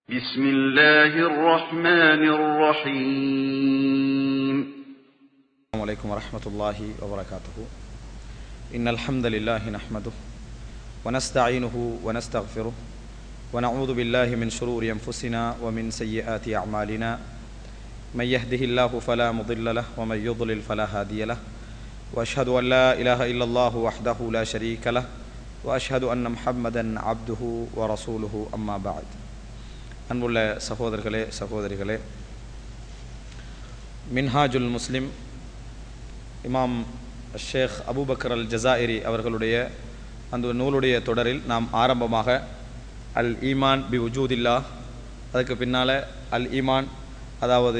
بسم الله الرحمن الرحيم السلام عليكم ورحمة الله وبركاته إن الحمد لله نحمده ونستعينه ونستغفره ونعوذ بالله من شرور أنفسنا ومن سيئات أعمالنا من يهده الله فلا مضل له ومن يضلل فلا هادي له وأشهد أن لا إله إلا الله وحده لا شريك له وأشهد أن محمدا عبده ورسوله أما بعد அன்புள்ள சகோதரர்களே சகோதரிகளே மின்ஹாஜுல் முஸ்லிம் இமாம் ஷேக் அபூபக்கர் அல் ஜசாயிரி அவர்களுடைய அந்த நூலுடைய தொடரில் நாம் ஆரம்பமாக அல் ஈமான் பி உஜூதில்லா அதுக்கு பின்னால் அல் ஈமான் அதாவது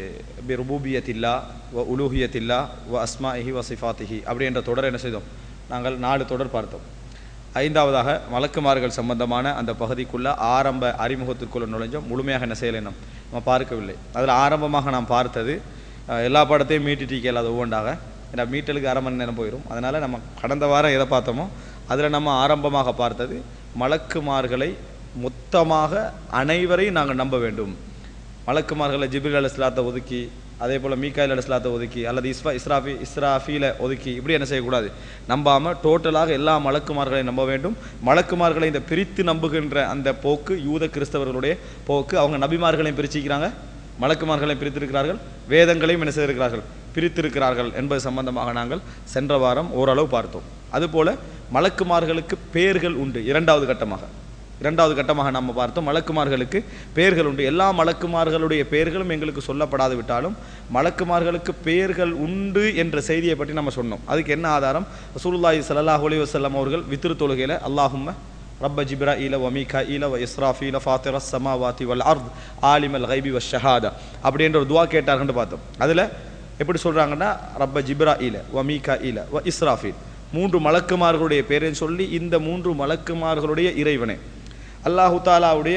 பி ருபூபியத்தில்லா வ உலூஹியத்தில்லா வ அஸ்மாஹி வ சிஃபாத்திஹி அப்படின்ற தொடர் என்ன செய்தோம் நாங்கள் நாலு தொடர் பார்த்தோம் ஐந்தாவதாக மலக்குமார்கள் சம்பந்தமான அந்த பகுதிக்குள்ள ஆரம்ப அறிமுகத்திற்குள்ள நுழைஞ்சோம் முழுமையாக என்ன செய்யலை நாம் நம்ம பார்க்கவில்லை அதில் ஆரம்பமாக நாம் பார்த்தது அஹ், எல்லா படத்தையும் மீட்டிட்டு அது ஒவ்வொன்றாக ஏன்னா மீட்டலுக்கு அரை மணி நேரம் போயிடும் அதனால் நம்ம கடந்த வாரம் எதை பார்த்தோமோ அதில் நம்ம ஆரம்பமாக பார்த்தது மலக்குமார்களை மொத்தமாக அனைவரையும் நாங்கள் நம்ப வேண்டும் மலக்குமார்களை ஜிபில் அலி இஸ்லாத்தை ஒதுக்கி அதே போல் மீக்காயில் அலி இஸ்லாத்தை ஒதுக்கி அல்லது இஸ்ரா இஸ்ராஃபி இஸ்ராஃபீல ஒதுக்கி இப்படி என்ன செய்யக்கூடாது நம்பாமல் டோட்டலாக எல்லா மலக்குமார்களையும் நம்ப வேண்டும் மலக்குமார்களை இந்த பிரித்து நம்புகின்ற அந்த போக்கு யூத கிறிஸ்தவர்களுடைய போக்கு அவங்க நபிமார்களையும் பிரிச்சிக்கிறாங்க மலக்குமார்களையும் பிரித்திருக்கிறார்கள் வேதங்களையும் என்ன செய்திருக்கிறார்கள் பிரித்திருக்கிறார்கள் என்பது சம்பந்தமாக நாங்கள் சென்ற வாரம் ஓரளவு பார்த்தோம் அதுபோல மலக்குமார்களுக்கு பெயர்கள் உண்டு இரண்டாவது கட்டமாக இரண்டாவது கட்டமாக நாம் பார்த்தோம் மலக்குமார்களுக்கு பெயர்கள் உண்டு எல்லா மலக்குமார்களுடைய பெயர்களும் எங்களுக்கு சொல்லப்படாது விட்டாலும் மலக்குமார்களுக்கு பெயர்கள் உண்டு என்ற செய்தியை பற்றி நம்ம சொன்னோம் அதுக்கு என்ன ஆதாரம் ரசூலுல்லாஹி ஸல்லல்லாஹு அலைஹி வஸல்லம் அவர்கள் வித்ரு தொழுகையில் அல்லாஹும்ம ரப்ப ஜிப்ராஈல வ மீகாஈல வ இஸ்ராஃபீல ஃபாத்திர ஸமாவாதி வல் அர்த் ஆலிமல் கைபி வ ஷஹாதா அப்படின்ற ஒரு துவா கேட்டார்கள்னு பார்த்தோம் அதில் எப்படி சொல்கிறாங்கன்னா ரப்ப ஜிப்ராஈல வ மீகாஈல வ இஸ்ராஃபீல் மூன்று மலக்குமார்களுடைய பேரையும் சொல்லி இந்த மூன்று மலக்குமார்களுடைய இறைவனே அல்லாஹு தாலாவுடைய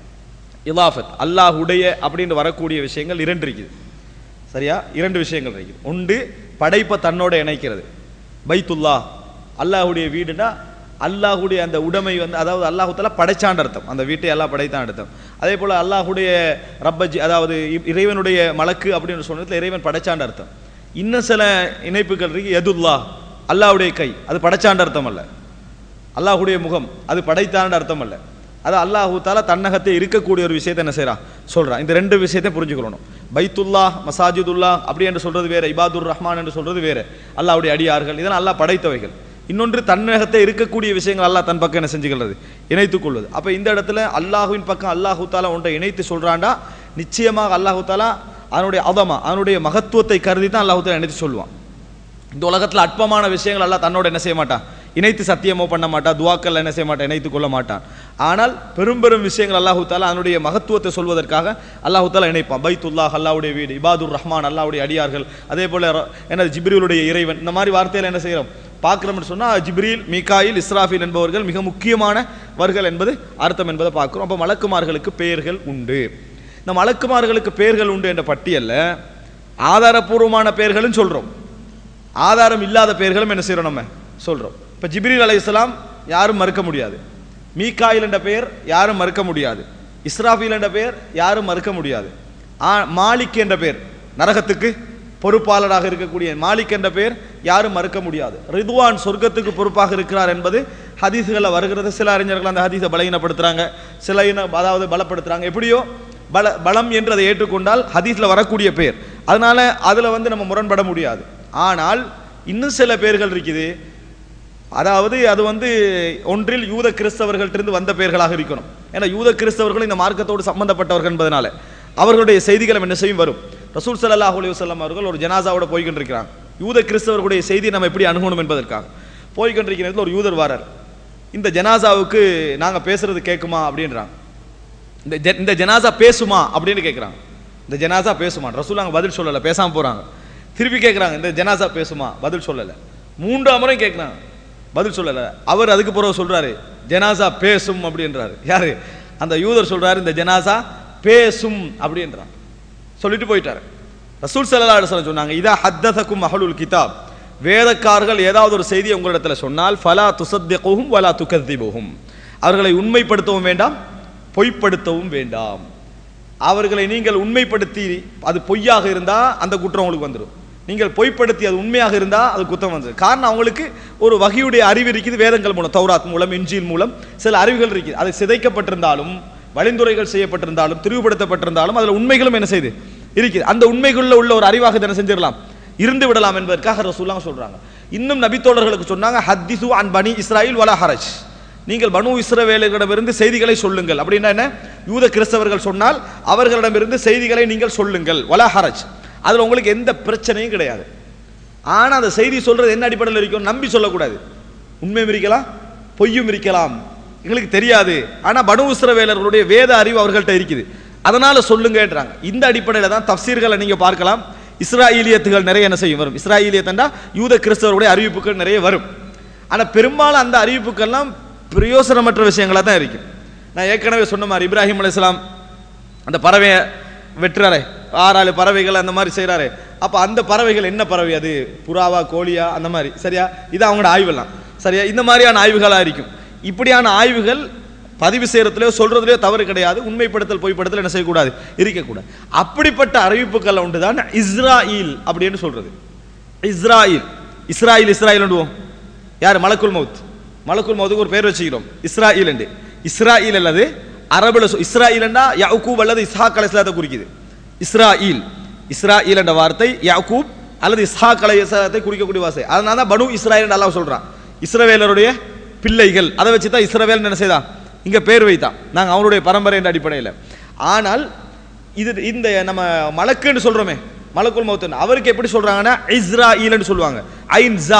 இலாஃபத் அல்லாஹுடைய அப்படின்னு வரக்கூடிய விஷயங்கள் இரண்டு இருக்குது சரியா இரண்டு விஷயங்கள் இருக்குது ஒன்று படைப்பை தன்னோட இணைக்கிறது பைத்துல்லா அல்லாஹுடைய வீடுனா அல்லாஹுடைய அந்த உடைமை வந்து அதாவது அல்லாஹு தாலா படைச்சாண்ட அர்த்தம் அந்த வீட்டை எல்லாம் படைத்தான் அர்த்தம் அதே போல் அல்லாஹுடைய ரப்பஜி அதாவது இ- இறைவனுடைய மலக்கு அப்படின்னு சொன்னதுல இறைவன் படைச்சாண்ட அர்த்தம் இன்னும் சில இணைப்புகள் இருக்கு எதுல்லா அல்லாஹ்வுடைய கை அது படைச்சாண்ட அர்த்தம் அல்ல அல்லாஹ்வுடைய முகம் அது படைத்தாண்ட அர்த்தம் அல்ல அது அல்லாஹு தாலா தன்னகத்தை இருக்கக்கூடிய ஒரு விஷயத்தை என்ன செய்றான் சொல்றான் இந்த ரெண்டு விஷயத்தை புரிஞ்சுக்கணும் பைத்துல்லா மசாஜிதுல்லா அப்படி என்று சொல்றது வேற இபாதுர் ரஹ்மான் என்று சொல்றது வேற அல்லாஹ்வுடைய அடியார்கள் இதெல்லாம் அல்லாஹ் படைத்தவைகள் இன்னொன்று தன்னகத்தை இருக்கக்கூடிய விஷயங்கள் அல்லாஹ் தன் பக்கம் என்ன செஞ்சுக்கிறது இணைத்துக் கொள்வது அப்ப இந்த இடத்துல அல்லாஹுவின் பக்கம் அல்லாஹு தாலா ஒன்றை இணைத்து சொல்றான்டா நிச்சயமாக அல்லாஹு தாலா அதனுடைய அதமா அதனுடைய மகத்துவத்தை கருதி தான் அல்லாஹு தாலா இணைத்து சொல்லுவான் இந்த உலகத்தில் அற்பமான விஷயங்கள் எல்லாம் தன்னோட என்ன செய்ய மாட்டான் இணைத்து சத்தியமோ பண்ண மாட்டான் துவாக்கள் என்ன செய்ய மாட்டான் இணைத்து கொள்ள மாட்டான் ஆனால் பெரும் பெரும் விஷயங்கள் அல்லாஹு தாலா அதனுடைய மகத்துவத்தை சொல்வதற்காக அல்லாஹு தாலா இணைப்பான் பைத்துல்லாஹ் அல்லாஹ்வுடைய வீடு இபாதுர் ரஹ்மான் அல்லாஹ்வுடைய அடியார்கள் அதே போல ர- என்ன ஜிப்ரீலுடைய இறைவன் இந்த மாதிரி வார்த்தையில என்ன செய்கிறோம் பார்க்குறோம்னு சொன்னால் ஜிப்ரீல் மீகாயில் இஸ்ராஃபில் என்பவர்கள் மிக முக்கியமானவர்கள் என்பது அர்த்தம் என்பதை பார்க்குறோம் அப்போ மலக்குமார்களுக்கு பெயர்கள் உண்டு இந்த மலக்குமார்களுக்கு பெயர்கள் உண்டு என்ற பட்டியல்ல ஆதாரபூர்வமான பெயர்களும் சொல்றோம் ஆதாரம் இல்லாத பெயர்களும் என்ன செய்கிறோம் நம்ம சொல்கிறோம் இப்போ ஜிப்ரீல் அலைஹிஸ்ஸலாம் யாரும் மறுக்க முடியாது மீகாயில் என்ற பெயர் யாரும் மறுக்க முடியாது இஸ்ராஃபீல் என்ற பெயர் யாரும் மறுக்க முடியாது ஆ மாலிக் என்ற பெயர் நரகத்துக்கு பொறுப்பாளராக இருக்கக்கூடிய மாலிக் என்ற பெயர் யாரும் மறுக்க முடியாது ரிதுவான் சொர்க்கத்துக்கு பொறுப்பாக இருக்கிறார் என்பது ஹதீஸ்களில் வருகிறது சில அறிஞர்கள் அந்த ஹதீஸை பலகீனப்படுத்துறாங்க சில இன அதாவது பலப்படுத்துறாங்க எப்படியோ பல பலம் என்று அதை ஏற்றுக்கொண்டால் ஹதீஸ்ல வரக்கூடிய பெயர் அதனால அதுல வந்து நம்ம முரண்பட முடியாது ஆனால் இன்னும் சில பெயர்கள் இருக்குது அதாவது அது வந்து ஒன்றில் யூத கிறிஸ்தவர்கள்ட்டிருந்து வந்த பெயர்களாக இருக்கணும் ஏன்னா யூத கிறிஸ்தவர்கள் இந்த மார்க்கத்தோடு சம்பந்தப்பட்டவர்கள் என்பதனால அவர்களுடைய செய்திகளும் என்ன செய்யும் வரும் ரசூல் ஸல்லல்லாஹு அலைஹி வஸல்லம் அவர்கள் ஒரு ஜனாசாவோட போய்கொண்டிருக்கிறாங்க யூத கிறிஸ்தவர்களுடைய செய்தியை நம்ம எப்படி அணுகணும் என்பதற்காக போய்கொண்டிருக்கிறதுல ஒரு யூதர் வாரார் இந்த ஜனாசாவுக்கு நாங்க பேசுறது கேட்குமா அப்படின்றாங்க இந்த ஜ- இந்த ஜனாசா பேசுமா அப்படின்னு கேட்குறாங்க இந்த ஜனாசா பேசுமா ரசூல் அங்கே பதில் சொல்லலை பேசாம போறாங்க திருப்பி கேட்குறாங்க இந்த ஜனாசா பேசுமா பதில் சொல்லலை மூன்றாம் முறை கேட்குறாங்க பதில் சொல்லலை அவர் அதுக்கு பிறகு சொல்றாரு ஜனாசா பேசும் அப்படின்றாரு யாரு அந்த யூதர் சொல்றாரு இந்த ஜனாசா பேசும் அப்படின்றான் சொல்லிட்டு போயிட்டாரு ரசூல் ஸல்லல்லாஹு அலைஹி வஸல்லம் சொன்னாங்க இதா ஹத்ததக்கும் அஹ்லுல் கிதாப் வேதக்காரர்கள் ஏதாவது ஒரு செய்தியை உங்களிடத்துல சொன்னால் ஃபலா துசத்திகுஹும் வலா துகத்திபுஹும் அவர்களை உண்மைப்படுத்தவும் வேண்டாம் பொய்ப்படுத்தவும் வேண்டாம் அவர்களை நீங்கள் உண்மைப்படுத்தி அது பொய்யாக இருந்தால் அந்த குற்றம் உங்களுக்கு வந்துடும் நீங்கள் பொய்ப்படுத்தி அது உண்மையாக இருந்தால் அது குற்றம் வந்துடும் காரணம் அவங்களுக்கு ஒரு வகையுடைய அறிவு இருக்குது வேதங்கள் மூலம் தௌராத் மூலம் இன்ஜில் மூலம் சில அறிவுகள் இருக்குது அது சிதைக்கப்பட்டிருந்தாலும் வழிந்துரைகள் செய்யப்பட்டிருந்தாலும் திரிவுபடுத்தப்பட்டிருந்தாலும் அதில் உண்மைகளும் என்ன செய்யுது இருக்குது அந்த உண்மைகளில் உள்ள ஒரு அறிவாக என்ன செஞ்சிடலாம் இருந்து விடலாம் என்பதற்காக ரசூல்லாங்க சொல்றாங்க இன்னும் நபித்தோழர்களுக்கு சொன்னாங்க ஹத்திசு அன் பனி இஸ்ராயில் வல ஹரஜ் நீங்கள் பனு இஸ்ரவேலர்களிடமிருந்து செய்திகளை சொல்லுங்கள் அப்படின்னா என்ன யூத கிறிஸ்தவர்கள் சொன்னால் அவர்களிடமிருந்து செய்திகளை நீங்கள் சொல்லுங்கள் வல ஹரஜ் அதில் உங்களுக்கு எந்த பிரச்சனையும் கிடையாது ஆனால் அந்த செய்தி சொல்றது என்ன அடிப்படையில் இருக்கும் நம்பி சொல்லக்கூடாது உண்மையும் இருக்கலாம் பொய்யும் இருக்கலாம் எங்களுக்கு தெரியாது ஆனால் பனு இஸ்ரவேலர்களுடைய வேத அறிவு அவர்கள்ட்ட இருக்குது அதனால சொல்லுங்கன்றாங்க இந்த அடிப்படையில் தான் தப்சீர்களை நீங்க பார்க்கலாம் இஸ்ராயலியத்துகள் நிறைய என்ன செய்யும் வரும் இஸ்ராயலியத்தண்டா யூத கிறிஸ்தவருடைய அறிவிப்புகள் நிறைய வரும் ஆனால் பெரும்பாலும் அந்த அறிவிப்புகள்லாம் பிரயோசனமற்ற விஷயங்களாக தான் இருக்கும் நான் ஏற்கனவே சொன்ன மாதிரி இப்ராஹிம் அலைஹிஸ்ஸலாம் அந்த பறவையை வெட்டுறாரே ஆறாறு பறவைகள் அந்த மாதிரி செய்கிறாரு அப்போ அந்த பறவைகள் என்ன பறவை அது புறாவா கோழியா அந்த மாதிரி சரியா இது அவங்களோட ஆய்வெல்லாம் சரியா இந்த மாதிரியான ஆய்வுகளாக இருக்கும் இப்படியான ஆய்வுகள் பதிவு செய்யறதுலயோ சொல்றதுலயோ தவறு கிடையாது உண்மைப்படுத்தல் பொய்ப்படுத்தல் என்ன செய்யக்கூடாது இருக்கக்கூடாது அப்படிப்பட்ட அறிவிப்புகள் உண்டு தான் இஸ்ராயில் அப்படின்னு சொல்றது இஸ்ராயில் இஸ்ராயில் இஸ்ராயில் யார் மலக்குல் மவுத் மலக்குல் மவுத்துக்கு ஒரு பேர் வச்சுக்கிறோம் இஸ்ராயில் என்று இஸ்ராயில் அல்லது அரபுல சொ- இஸ்ராயில்னா யாக்கூப் அல்லது இஸ்ஹாக் அலைஹிஸ்ஸலாத்தை குறிக்குது இஸ்ராயில் இஸ்ராயில் என்ற வார்த்தை யாக்கூப் அல்லது இஸ்ஹாக் அலைஹிஸ்ஸலாத்தை குறிக்கக்கூடிய வார்த்தை அதனால தான் பனு இஸ்ராயில் என்று அல்லாஹ் சொல்றான் இஸ்ரவேலருடைய பிள்ளைகள் அதை வச்சு தான் இஸ்ரவேல் என்ன செய்தான் இங்க பேர் வைத்தான் நாங்க அவனுடைய பரம்பரை என்ற அடிப்படையில் ஆனால் இது இந்த நம்ம மலக்குன்னு சொல்றோமே மலக்குல் மௌத்தன் அவருக்கு எப்படி சொல்றாங்கன்னா இஸ்ராயில்னு சொல்லுவாங்க ஐன் ஜா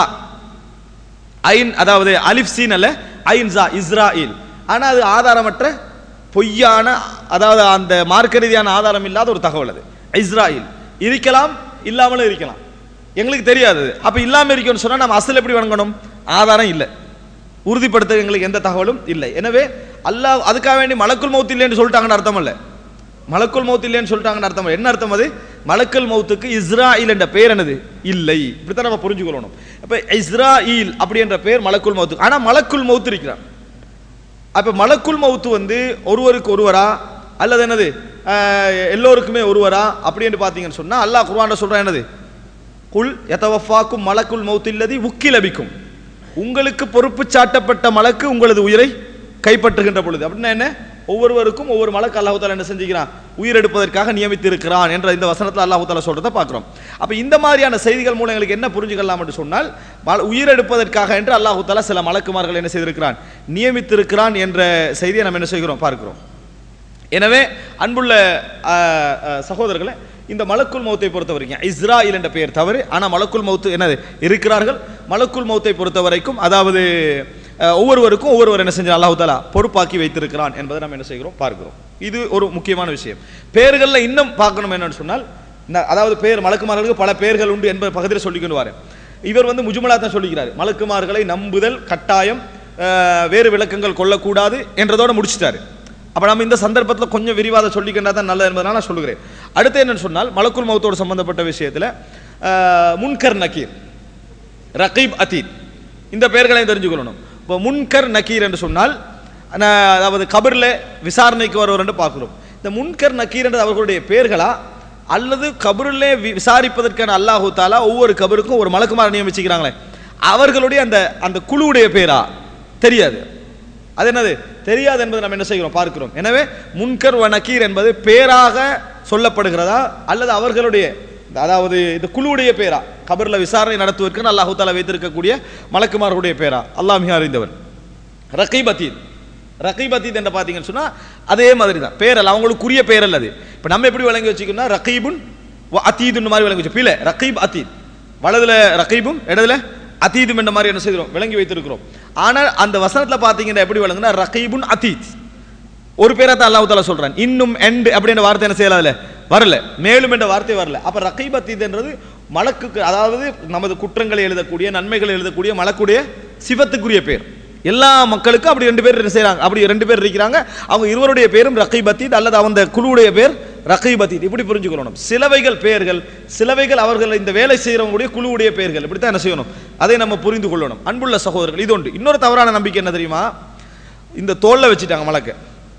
ஐன் அதாவது அலிஃப் சீன் அல்ல ஐன் ஜா இஸ்ராயில் ஆனா அது ஆதாரமற்ற பொய்யான அதாவது அந்த மார்க்க ரீதியான ஆதாரம் இல்லாத ஒரு தகவல் அது இஸ்ராயில் இருக்கலாம் இல்லாமலும் இருக்கலாம் எங்களுக்கு தெரியாது அது. அப்ப இல்லாம இருக்குன்னு சொன்னா நம்ம அசல் எப்படி வணங்கணும் ஆதாரம் இல்லை உறுதிப்படுத்த எங்களுக்கு எந்த தகவலும் இல்லை எனவே அல்லாஹ் அதுக்காக வேண்டி மலக்குல் மௌத் இல்லைன்னு சொல்லிட்டாங்கன்னு அர்த்தம் இல்லை மலக்குல் மௌத் இல்லைன்னு சொல்லிட்டாங்கன்னு அர்த்தம் இல்லை. என்ன அர்த்தம் அது மலக்குல் மௌத்துக்கு இஸ்ராயில் என்ற பெயர் என்னது இல்லை இப்படித்தான் நம்ம புரிஞ்சுக்கொள்ளணும் அப்ப இஸ்ராயில் அப்படி என்ற பெயர் மலக்குல் மௌத்து ஆனா மலக்குல் மௌத் இருக்கிறான் அப்ப மலக்குல் மௌத்து வந்து ஒருவருக்கு ஒருவரா அல்லது என்னது ஆஹ், எல்லோருக்குமே ஒருவரா அப்படின்னு பார்த்தீங்கன்னு சொன்னா அல்லாஹ் குர்ஆன்ல சொல்றான் என்னது குல் எதவஃபாக்கும் மலக்குல் மௌத் இல்லதி உக்கிலபிக்கும் உங்களுக்கு பொறுப்பு சாட்டப்பட்ட மலக்கு உங்களது உயிரை கைப்பற்றுகின்ற பொழுது அப்படின்னா என்ன ஒவ்வொருவருக்கும் ஒவ்வொரு மலக்கு அல்லாஹ் தாலா என்ன செஞ்சுக்கிறான் உயிர் எடுப்பதற்காக நியமித்து இருக்கிறான் என்ற இந்த வசனத்தில் அல்லாஹ் தாலா சொல்றதை பார்க்கிறோம் அப்ப இந்த மாதிரியான செய்திகள் மூலம் எங்களுக்கு என்ன புரிஞ்சுக்கலாம் என்று சொன்னால் மல- உயிர் எடுப்பதற்காக என்று அல்லாஹ் தாலா சில மலக்குமார்கள் என்ன செய்திருக்கிறான் நியமித்திருக்கிறான் என்ற செய்தியை நம்ம என்ன செய்கிறோம் பார்க்கிறோம் எனவே அன்புள்ள ஆஹ், ஆஹ், சகோதரர்களே இந்த மலக்குல் மௌத்தை பொறுத்த வரைக்கும் இஸ்ராயில் என்ற பெயர் தவறு ஆனால் மலக்குல் மௌத்து என்னது இருக்கிறார்கள் மலக்குல் மௌத்தை பொறுத்த வரைக்கும் அதாவது ஆஹ், ஒவ்வொருவருக்கும் ஒவ்வொருவர் என்ன செஞ்சு அல்லாஹ் தாலா பொறுப்பாக்கி வைத்திருக்கிறான் என்பதை நம்ம என்ன செய்கிறோம் பார்க்கிறோம் இது ஒரு முக்கியமான விஷயம் பெயர்களில் இன்னும் பார்க்கணும் என்னன்னு சொன்னால் இந்த- அதாவது பெயர் மலக்குமார்களுக்கு பல பெயர்கள் உண்டு என்பது பகுதியில் சொல்லிக்கொண்டு வரேன் இவர் வந்து முஜுமலா தான் சொல்லிக்கிறார் மலக்குமார்களை நம்புதல் கட்டாயம் ஆஹ், வேறு விளக்கங்கள் கொள்ளக்கூடாது என்றதோட முடிச்சிட்டாரு அப்ப நம்ம இந்த சந்தர்ப்பத்தில் கொஞ்சம் விரிவாக சொல்லிக்கின்றா தான் நல்லது என்பதனால நான் சொல்லுகிறேன் அடுத்து என்னன்னு சொன்னால் மலக்குல் மௌத்தோடு சம்பந்தப்பட்ட விஷயத்தில் முன்கர் நக்கீர் ரகீப் அதீத் இந்த பெயர்களையும் தெரிஞ்சுக்கொள்ளணும் இப்போ முன்கர் நக்கீர் என்று சொன்னால் நான் அதாவது கபரில் விசாரணைக்கு வருவர் என்று பார்க்கிறோம் இந்த முன்கர் நக்கீர் என்றது அவர்களுடைய பெயர்களா அல்லது கபரிலே வி- விசாரிப்பதற்கான அல்லாஹு தாலா ஒவ்வொரு கபருக்கும் ஒரு மலக்குமார் நியமிச்சுக்கிறாங்களே அவர்களுடைய அந்த அந்த குழுவுடைய பேரா தெரியாது அது என்னது தெரியாது என்பதை நம்ம என்ன செய்கிறோம் பார்க்கிறோம் எனவே முன்கர் வ நக்கீர் என்பது பேராக சொல்லப்படுகிறதா அல்லது அவர்களுடைய அதாவது இந்த குழுவுடைய பேரா கபர்ல விசாரணை நடத்துவதற்கு அல்லாஹு தாலா வைத்திருக்கக்கூடிய மலக்குமார்களுடைய பேரா அல்லாஹ் மிக அறிந்தவர் ரகீப் அதீத் ரகீப் அதீத் என்று பார்த்தீங்கன்னு சொன்னா அதே மாதிரி தான் பேரல் அவங்களுக்குரிய பேரல் அது இப்போ நம்ம எப்படி விளங்கி வச்சுக்கணும்னா ரகீபுன் வ அதீதுன்னு மாதிரி விளங்கி வச்சு பிள்ளை ரகீப் அதீத் வலதுல ரகீபும் இடதுல அதீதும் என்ற மாதிரி என்ன செய்கிறோம் விளங்கி வைத்திருக்கிறோம் ஆனால் அந்த வசனத்துல பார்த்தீங்கன்னா எப்படி விளங்குனா ரகீபுன் அதீத் ஒரு பேரை தான் அல்லாஹ் தாலா சொல்றான் இன்னும் எண்ட் அப்படின்ற வார்த்தை என்ன செய்யல அதுல வரல மேலும் என்ற வார்த்தை வரல அப்ப ரகைபத்தீத்ன்றது மலக்குக்கு அதாவது நமது குற்றங்களை எழுதக்கூடிய நன்மைகளை எழுதக்கூடிய மலக்குடைய சிவத்துக்குரிய பேர் எல்லா மக்களுக்கும் அப்படி ரெண்டு பேர் என்ன செய்றாங்க அப்படி ரெண்டு பேர் இருக்கிறாங்க அவங்க இருவருடைய பேரும் ரகைபத்தீத் அல்லது அந்த குழுவுடைய பேர் ரகைபத்தீத் இப்படி புரிஞ்சுக்கொள்ளணும் சிலவைகள் பெயர்கள் சிலவைகள் அவர்கள் இந்த வேலை செய்யறவங்களுடைய குழுவுடைய பெயர்கள் இப்படித்தான் என்ன செய்யணும் அதை நம்ம புரிந்து கொள்ளணும் அன்புள்ள சகோதரர்கள் இது ஒன்று இன்னொரு தவறான நம்பிக்கை என்ன தெரியுமா இந்த தோல்ல வச்சுட்டாங்க மலக்க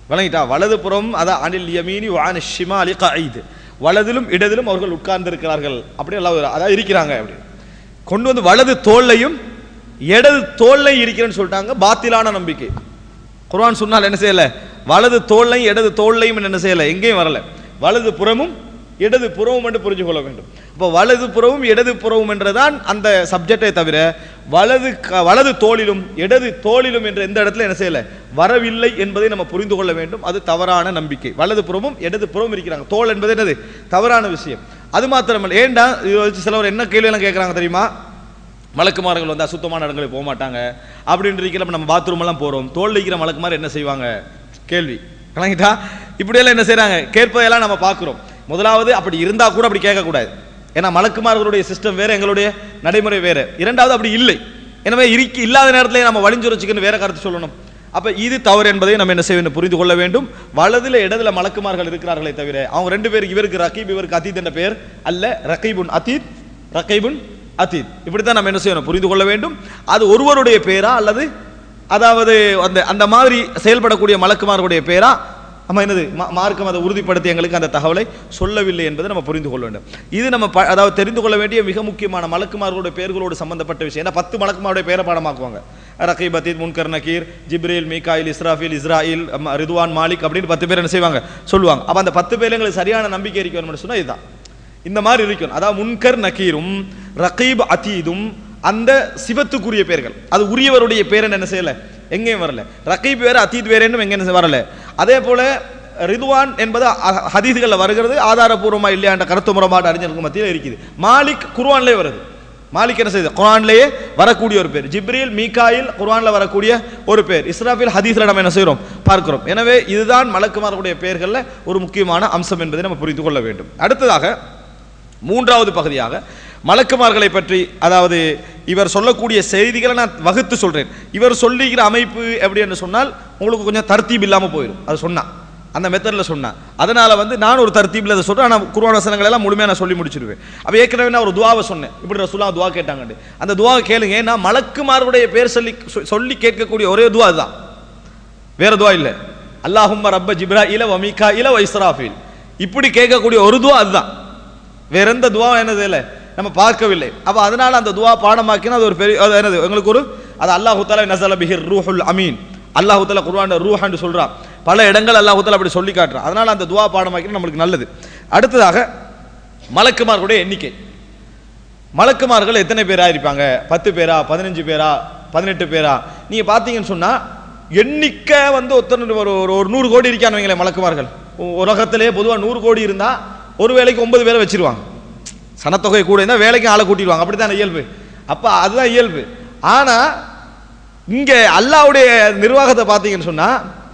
வழங்கிட்டா வலது புறம் அதான் அனில் யமீனி வான ஷிமாலி கஈது வலதிலும் இடதிலும் அவர்கள் உட்கார்ந்து இருக்கிறார்கள் அப்படி எல்லாம் அதாவது இருக்கிறாங்க அப்படி கொண்டு வந்து வலது தோல்லையும் இடது தோல்லையும் இருக்கிறேன்னு சொல்லிட்டாங்க பாத்திலான நம்பிக்கை குர்ஆன் சொன்னால் என்ன செய்யல வலது தோல்லையும் இடது தோல்லையும் என்ன செய்யல எங்கேயும் வரல வலது புறமும் இடது புறமும் என்று புரிஞ்சு கொள்ள வேண்டும் இப்போ வலது புறமும் இடது புறமும் என்றுதான் அந்த சப்ஜெக்டை தவிர வலது க- வலது தோளிலும் இடது தோளிலும் என்ற எந்த இடத்துல என்ன செய்யல வரவில்லை என்பதை நம்ம புரிந்து கொள்ள வேண்டும் அது தவறான நம்பிக்கை வலது புறமும் இடது புறமும் இருக்கிறாங்க தோல் என்பது என்னது தவறான விஷயம் அது மாத்திரமல்ல ஏண்டா இது வச்சு சிலவர் என்ன கேள்வி எல்லாம் கேட்கறாங்க தெரியுமா மலக்குமார்கள் வந்து அசுத்தமான இடங்களுக்கு போக மாட்டாங்க அப்படின்னு இருக்கிறப்ப நம்ம பாத்ரூம் எல்லாம் போறோம் தோல் வைக்கிற மலக்குமார் என்ன செய்வாங்க கேள்வி கலங்கிட்டா இப்படியெல்லாம் என்ன செய்றாங்க கேட்பதையெல்லாம் நம்ம பார்க்கிறோம் முதலாவது அப்படி இருந்தா கூட அப்படி கேட்கக்கூடாது ஏன்னா மலக்குமார்களுடைய சிஸ்டம் வேற எங்களுடைய நடைமுறை வேற இரண்டாவது அப்படி இல்லை எனவே இருக்கு இல்லாத நேரத்திலே நம்ம வழிஞ்சுரைச்சிக்கன்னு வேற கருத்து சொல்லணும் அப்ப இது தவறு என்பதை நம்ம என்ன செய்ய வேண்டும் புரிந்து கொள்ள வேண்டும் வலதுல இடதுல மலக்குமார்கள் இருக்கிறார்களே தவிர அவங்க ரெண்டு பேருக்கு இவருக்கு ரகீப் இவருக்கு அதீத் என்ற பெயர் அல்ல ரகீபுன் அதீத் ரகைபுன் அதீத் இப்படித்தான் நம்ம என்ன செய்யணும் புரிந்து கொள்ள வேண்டும் அது ஒருவருடைய பேரா அல்லது அதாவது அந்த அந்த மாதிரி செயல்படக்கூடிய மலக்குமார்களுடைய பேரா நம்ம என்னது மா- மார்க்கம் அதை உறுதிப்படுத்தி எங்களுக்கு அந்த தகவலை சொல்லவில்லை என்பதை நம்ம புரிந்து கொள்ள வேண்டும் இது நம்ம ப- அதாவது தெரிந்து கொள்ள வேண்டிய மிக முக்கியமான மலக்குமார்களுடைய பெயர்களோடு சம்பந்தப்பட்ட விஷயம் ஏன்னா பத்து மலக்குமாருடைய பேரை பாடமாக்குவாங்க ரகீப் அதீத் முன்கர் நக்கீர் ஜிப்ரீல் மீகாயில் இஸ்ராஃபில் இஸ்ராயில் அம், ரிதுவான் மாலிக் அப்படின்னு பத்து பேர் என்ன செய்வாங்க சொல்லுவாங்க அப்ப அந்த பத்து பேர் எங்களுக்கு சரியான நம்பிக்கை இருக்கணும்னு சொன்னா இதுதான் இந்த மாதிரி இருக்கும் அதாவது முன்கர் நக்கீரும் ரகீப் அதீதும் அந்த சிவத்துக்குரிய பெயர்கள் அது உரியவருடைய பேர் என்ன செய்யல எங்கேயும் வரல ரகீப் வேற அதீத் வேற என்னும் எங்க வரல அதே போல ரிதுவான் என்பது அ- ஹதீஸ்கள்ல வருகிறது ஆதாரபூர்வமா இல்லையா என்ற கருத்து முறைப்பாடு அறிஞருக்கு மத்தியில் இருக்குது மாலிக் குர்ஆன்லயே வருது மாலிக் என்ன செய்யுது குர்ஆன்லயே வரக்கூடிய ஒரு பேர் ஜிப்ரீல் மீகாயில் குர்ஆன்ல வரக்கூடிய ஒரு பேர் இஸ்ராஃபில் ஹதீஸ்ல நம்ம என்ன செய்றோம் பார்க்கிறோம் எனவே இதுதான் மலக்குமார்களுடைய பெயர்கள்ல ஒரு முக்கியமான அம்சம் என்பதை நம்ம புரிந்து கொள்ள வேண்டும் அடுத்ததாக மூன்றாவது பகுதியாக மலக்குமார்களை பற்றி அதாவது இவர் சொல்லக்கூடிய செய்திகளை நான் வகுத்து சொல்றேன் இவர் சொல்லிக்கிற அமைப்பு எப்படி என்று சொன்னால் உங்களுக்கு கொஞ்சம் தர்த்தீப் இல்லாமல் போயிடும் அது சொன்னா அந்த மெத்தடில் சொன்னா அதனால வந்து நான் ஒரு தர்த்தீபில் அதை சொல்றேன் ஆனால் குர்ஆன் வசனங்கள் எல்லாம் முழுமையாக நான் சொல்லி முடிச்சிருவேன் அப்போ ஏற்கனவே நான் ஒரு துவாவை சொன்னேன் இப்படி ரசூலா துவா கேட்டாங்கண்டு அந்த துவாவை கேளுங்க ஏன்னா மலக்குமாருடைய பேர் சொல்லி சொல்லி கேட்கக்கூடிய ஒரே துவா அதுதான் வேற துவா இல்ல அல்லாஹும்ம ரப்ப ஜிப்ராயில வ மீகாயில வ இஸ்ராஃபில் இப்படி கேட்கக்கூடிய ஒரு துவா அதுதான் வேற எந்த துவா என்னது இல்லை நம்ம பார்க்கவில்லை அப்ப அதனால அந்த துவா பாடமாக்கினா அது ஒரு பெரிய அது என்னது எங்களுக்கு ஒரு அது அல்லாஹு தாலா நசல பிஹிர் ரூஹுல் அமீன் அல்லாஹு தாலா குர்ஆன் ரூஹான்னு சொல்றான் பல இடங்கள் அல்லாஹு தாலா அப்படி சொல்லி காட்டுறான் அதனால அந்த துவா பாடமாக்கினா நம்மளுக்கு நல்லது அடுத்ததாக மலக்குமார்களுடைய எண்ணிக்கை மலக்குமார்கள் எத்தனை பேரா இருப்பாங்க பத்து பேரா பதினஞ்சு பேரா பதினெட்டு பேரா நீங்க பாத்தீங்கன்னு சொன்னா எண்ணிக்கை வந்து ஒருத்தர் ஒரு ஒரு ஒரு நூறு கோடி இருக்கான்னு வைங்களேன் மலக்குமார்கள் உ- உலகத்திலே பொதுவா நூறு கோடி இருந்தா ஒரு வேலைக்கு ஒன்பது பேரை வச்சிருவாங்க சனத்தொகை கூட இருந்தா வேலைக்கு ஆளை கூட்டிடுவாங்க அப்படித்தான் இயல்பு அப்ப அதுதான் இயல்பு ஆனா இங்க அல்லாஹ்வுடைய நிர்வாகத்தை பார்த்தீங்கன்னு சொன்னா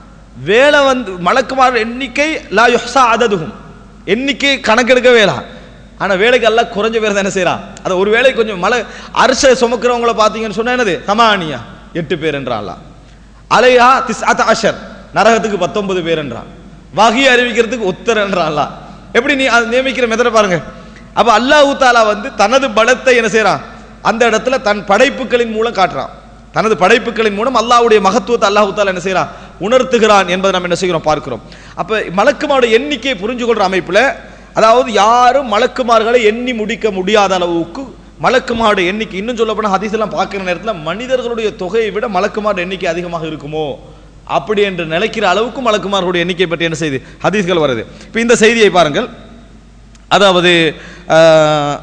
வேலை வந்து மலக்குமார் எண்ணிக்கை லா யுஹ்ஸா அததுஹும் எண்ணிக்கை கணக்கெடுக்க வேணாம் ஆனா வேலைக்கு எல்லாம் குறைஞ்ச பேர் தான் என்ன செய்யறான் அதை ஒரு வேலைக்கு கொஞ்சம் மலை அரிசை சுமக்கிறவங்கள பார்த்தீங்கன்னு சொன்னா என்னது சமானியா எட்டு பேர் என்றான்லாம் அலையா திஸ் அத் அஷர் நரகத்துக்கு பத்தொன்பது பேர் என்றான் வகி அறிவிக்கிறதுக்கு ஒத்தர் என்றான்ல எப்படி நீ அதை நியமிக்கிற மெத்தட பாருங்க அப்ப அல்லாஹ் தாலா வந்து தனது பலத்தை என்ன செய்றான் அந்த இடத்துல தன் படைப்புகளின் மூலம் காட்டுறான் தனது படைப்புகளின் மூலம் அல்லாஹ்வுடைய மகத்துவத்தை அல்லாஹ் தாலா என்ன செய்றான் உணர்த்துகிறான் என்பதை நம்ம என்ன செய்கிறோம் பார்க்கிறோம் அப்ப மலக்குமாரோட எண்ணிக்கையை புரிஞ்சு கொள்ற அமைப்புல அதாவது யாரும் மலக்குமார்களை எண்ணி முடிக்க முடியாத அளவுக்கு மலக்குமாரோட எண்ணிக்கை இன்னும் சொல்ல போனா ஹதீஸ் எல்லாம் பார்க்கிற நேரத்துல மனிதர்களுடைய தொகையை விட மலக்குமாரோட எண்ணிக்கை அதிகமாக இருக்குமோ அப்படி என்று நினைக்கிற அளவுக்கு மலக்குமார்களுடைய எண்ணிக்கை பற்றி என்ன செய்து ஹதீஸ்கள் வருது இப்போ இந்த செய்தியை பாருங்கள் அதாவது ஆஹ்,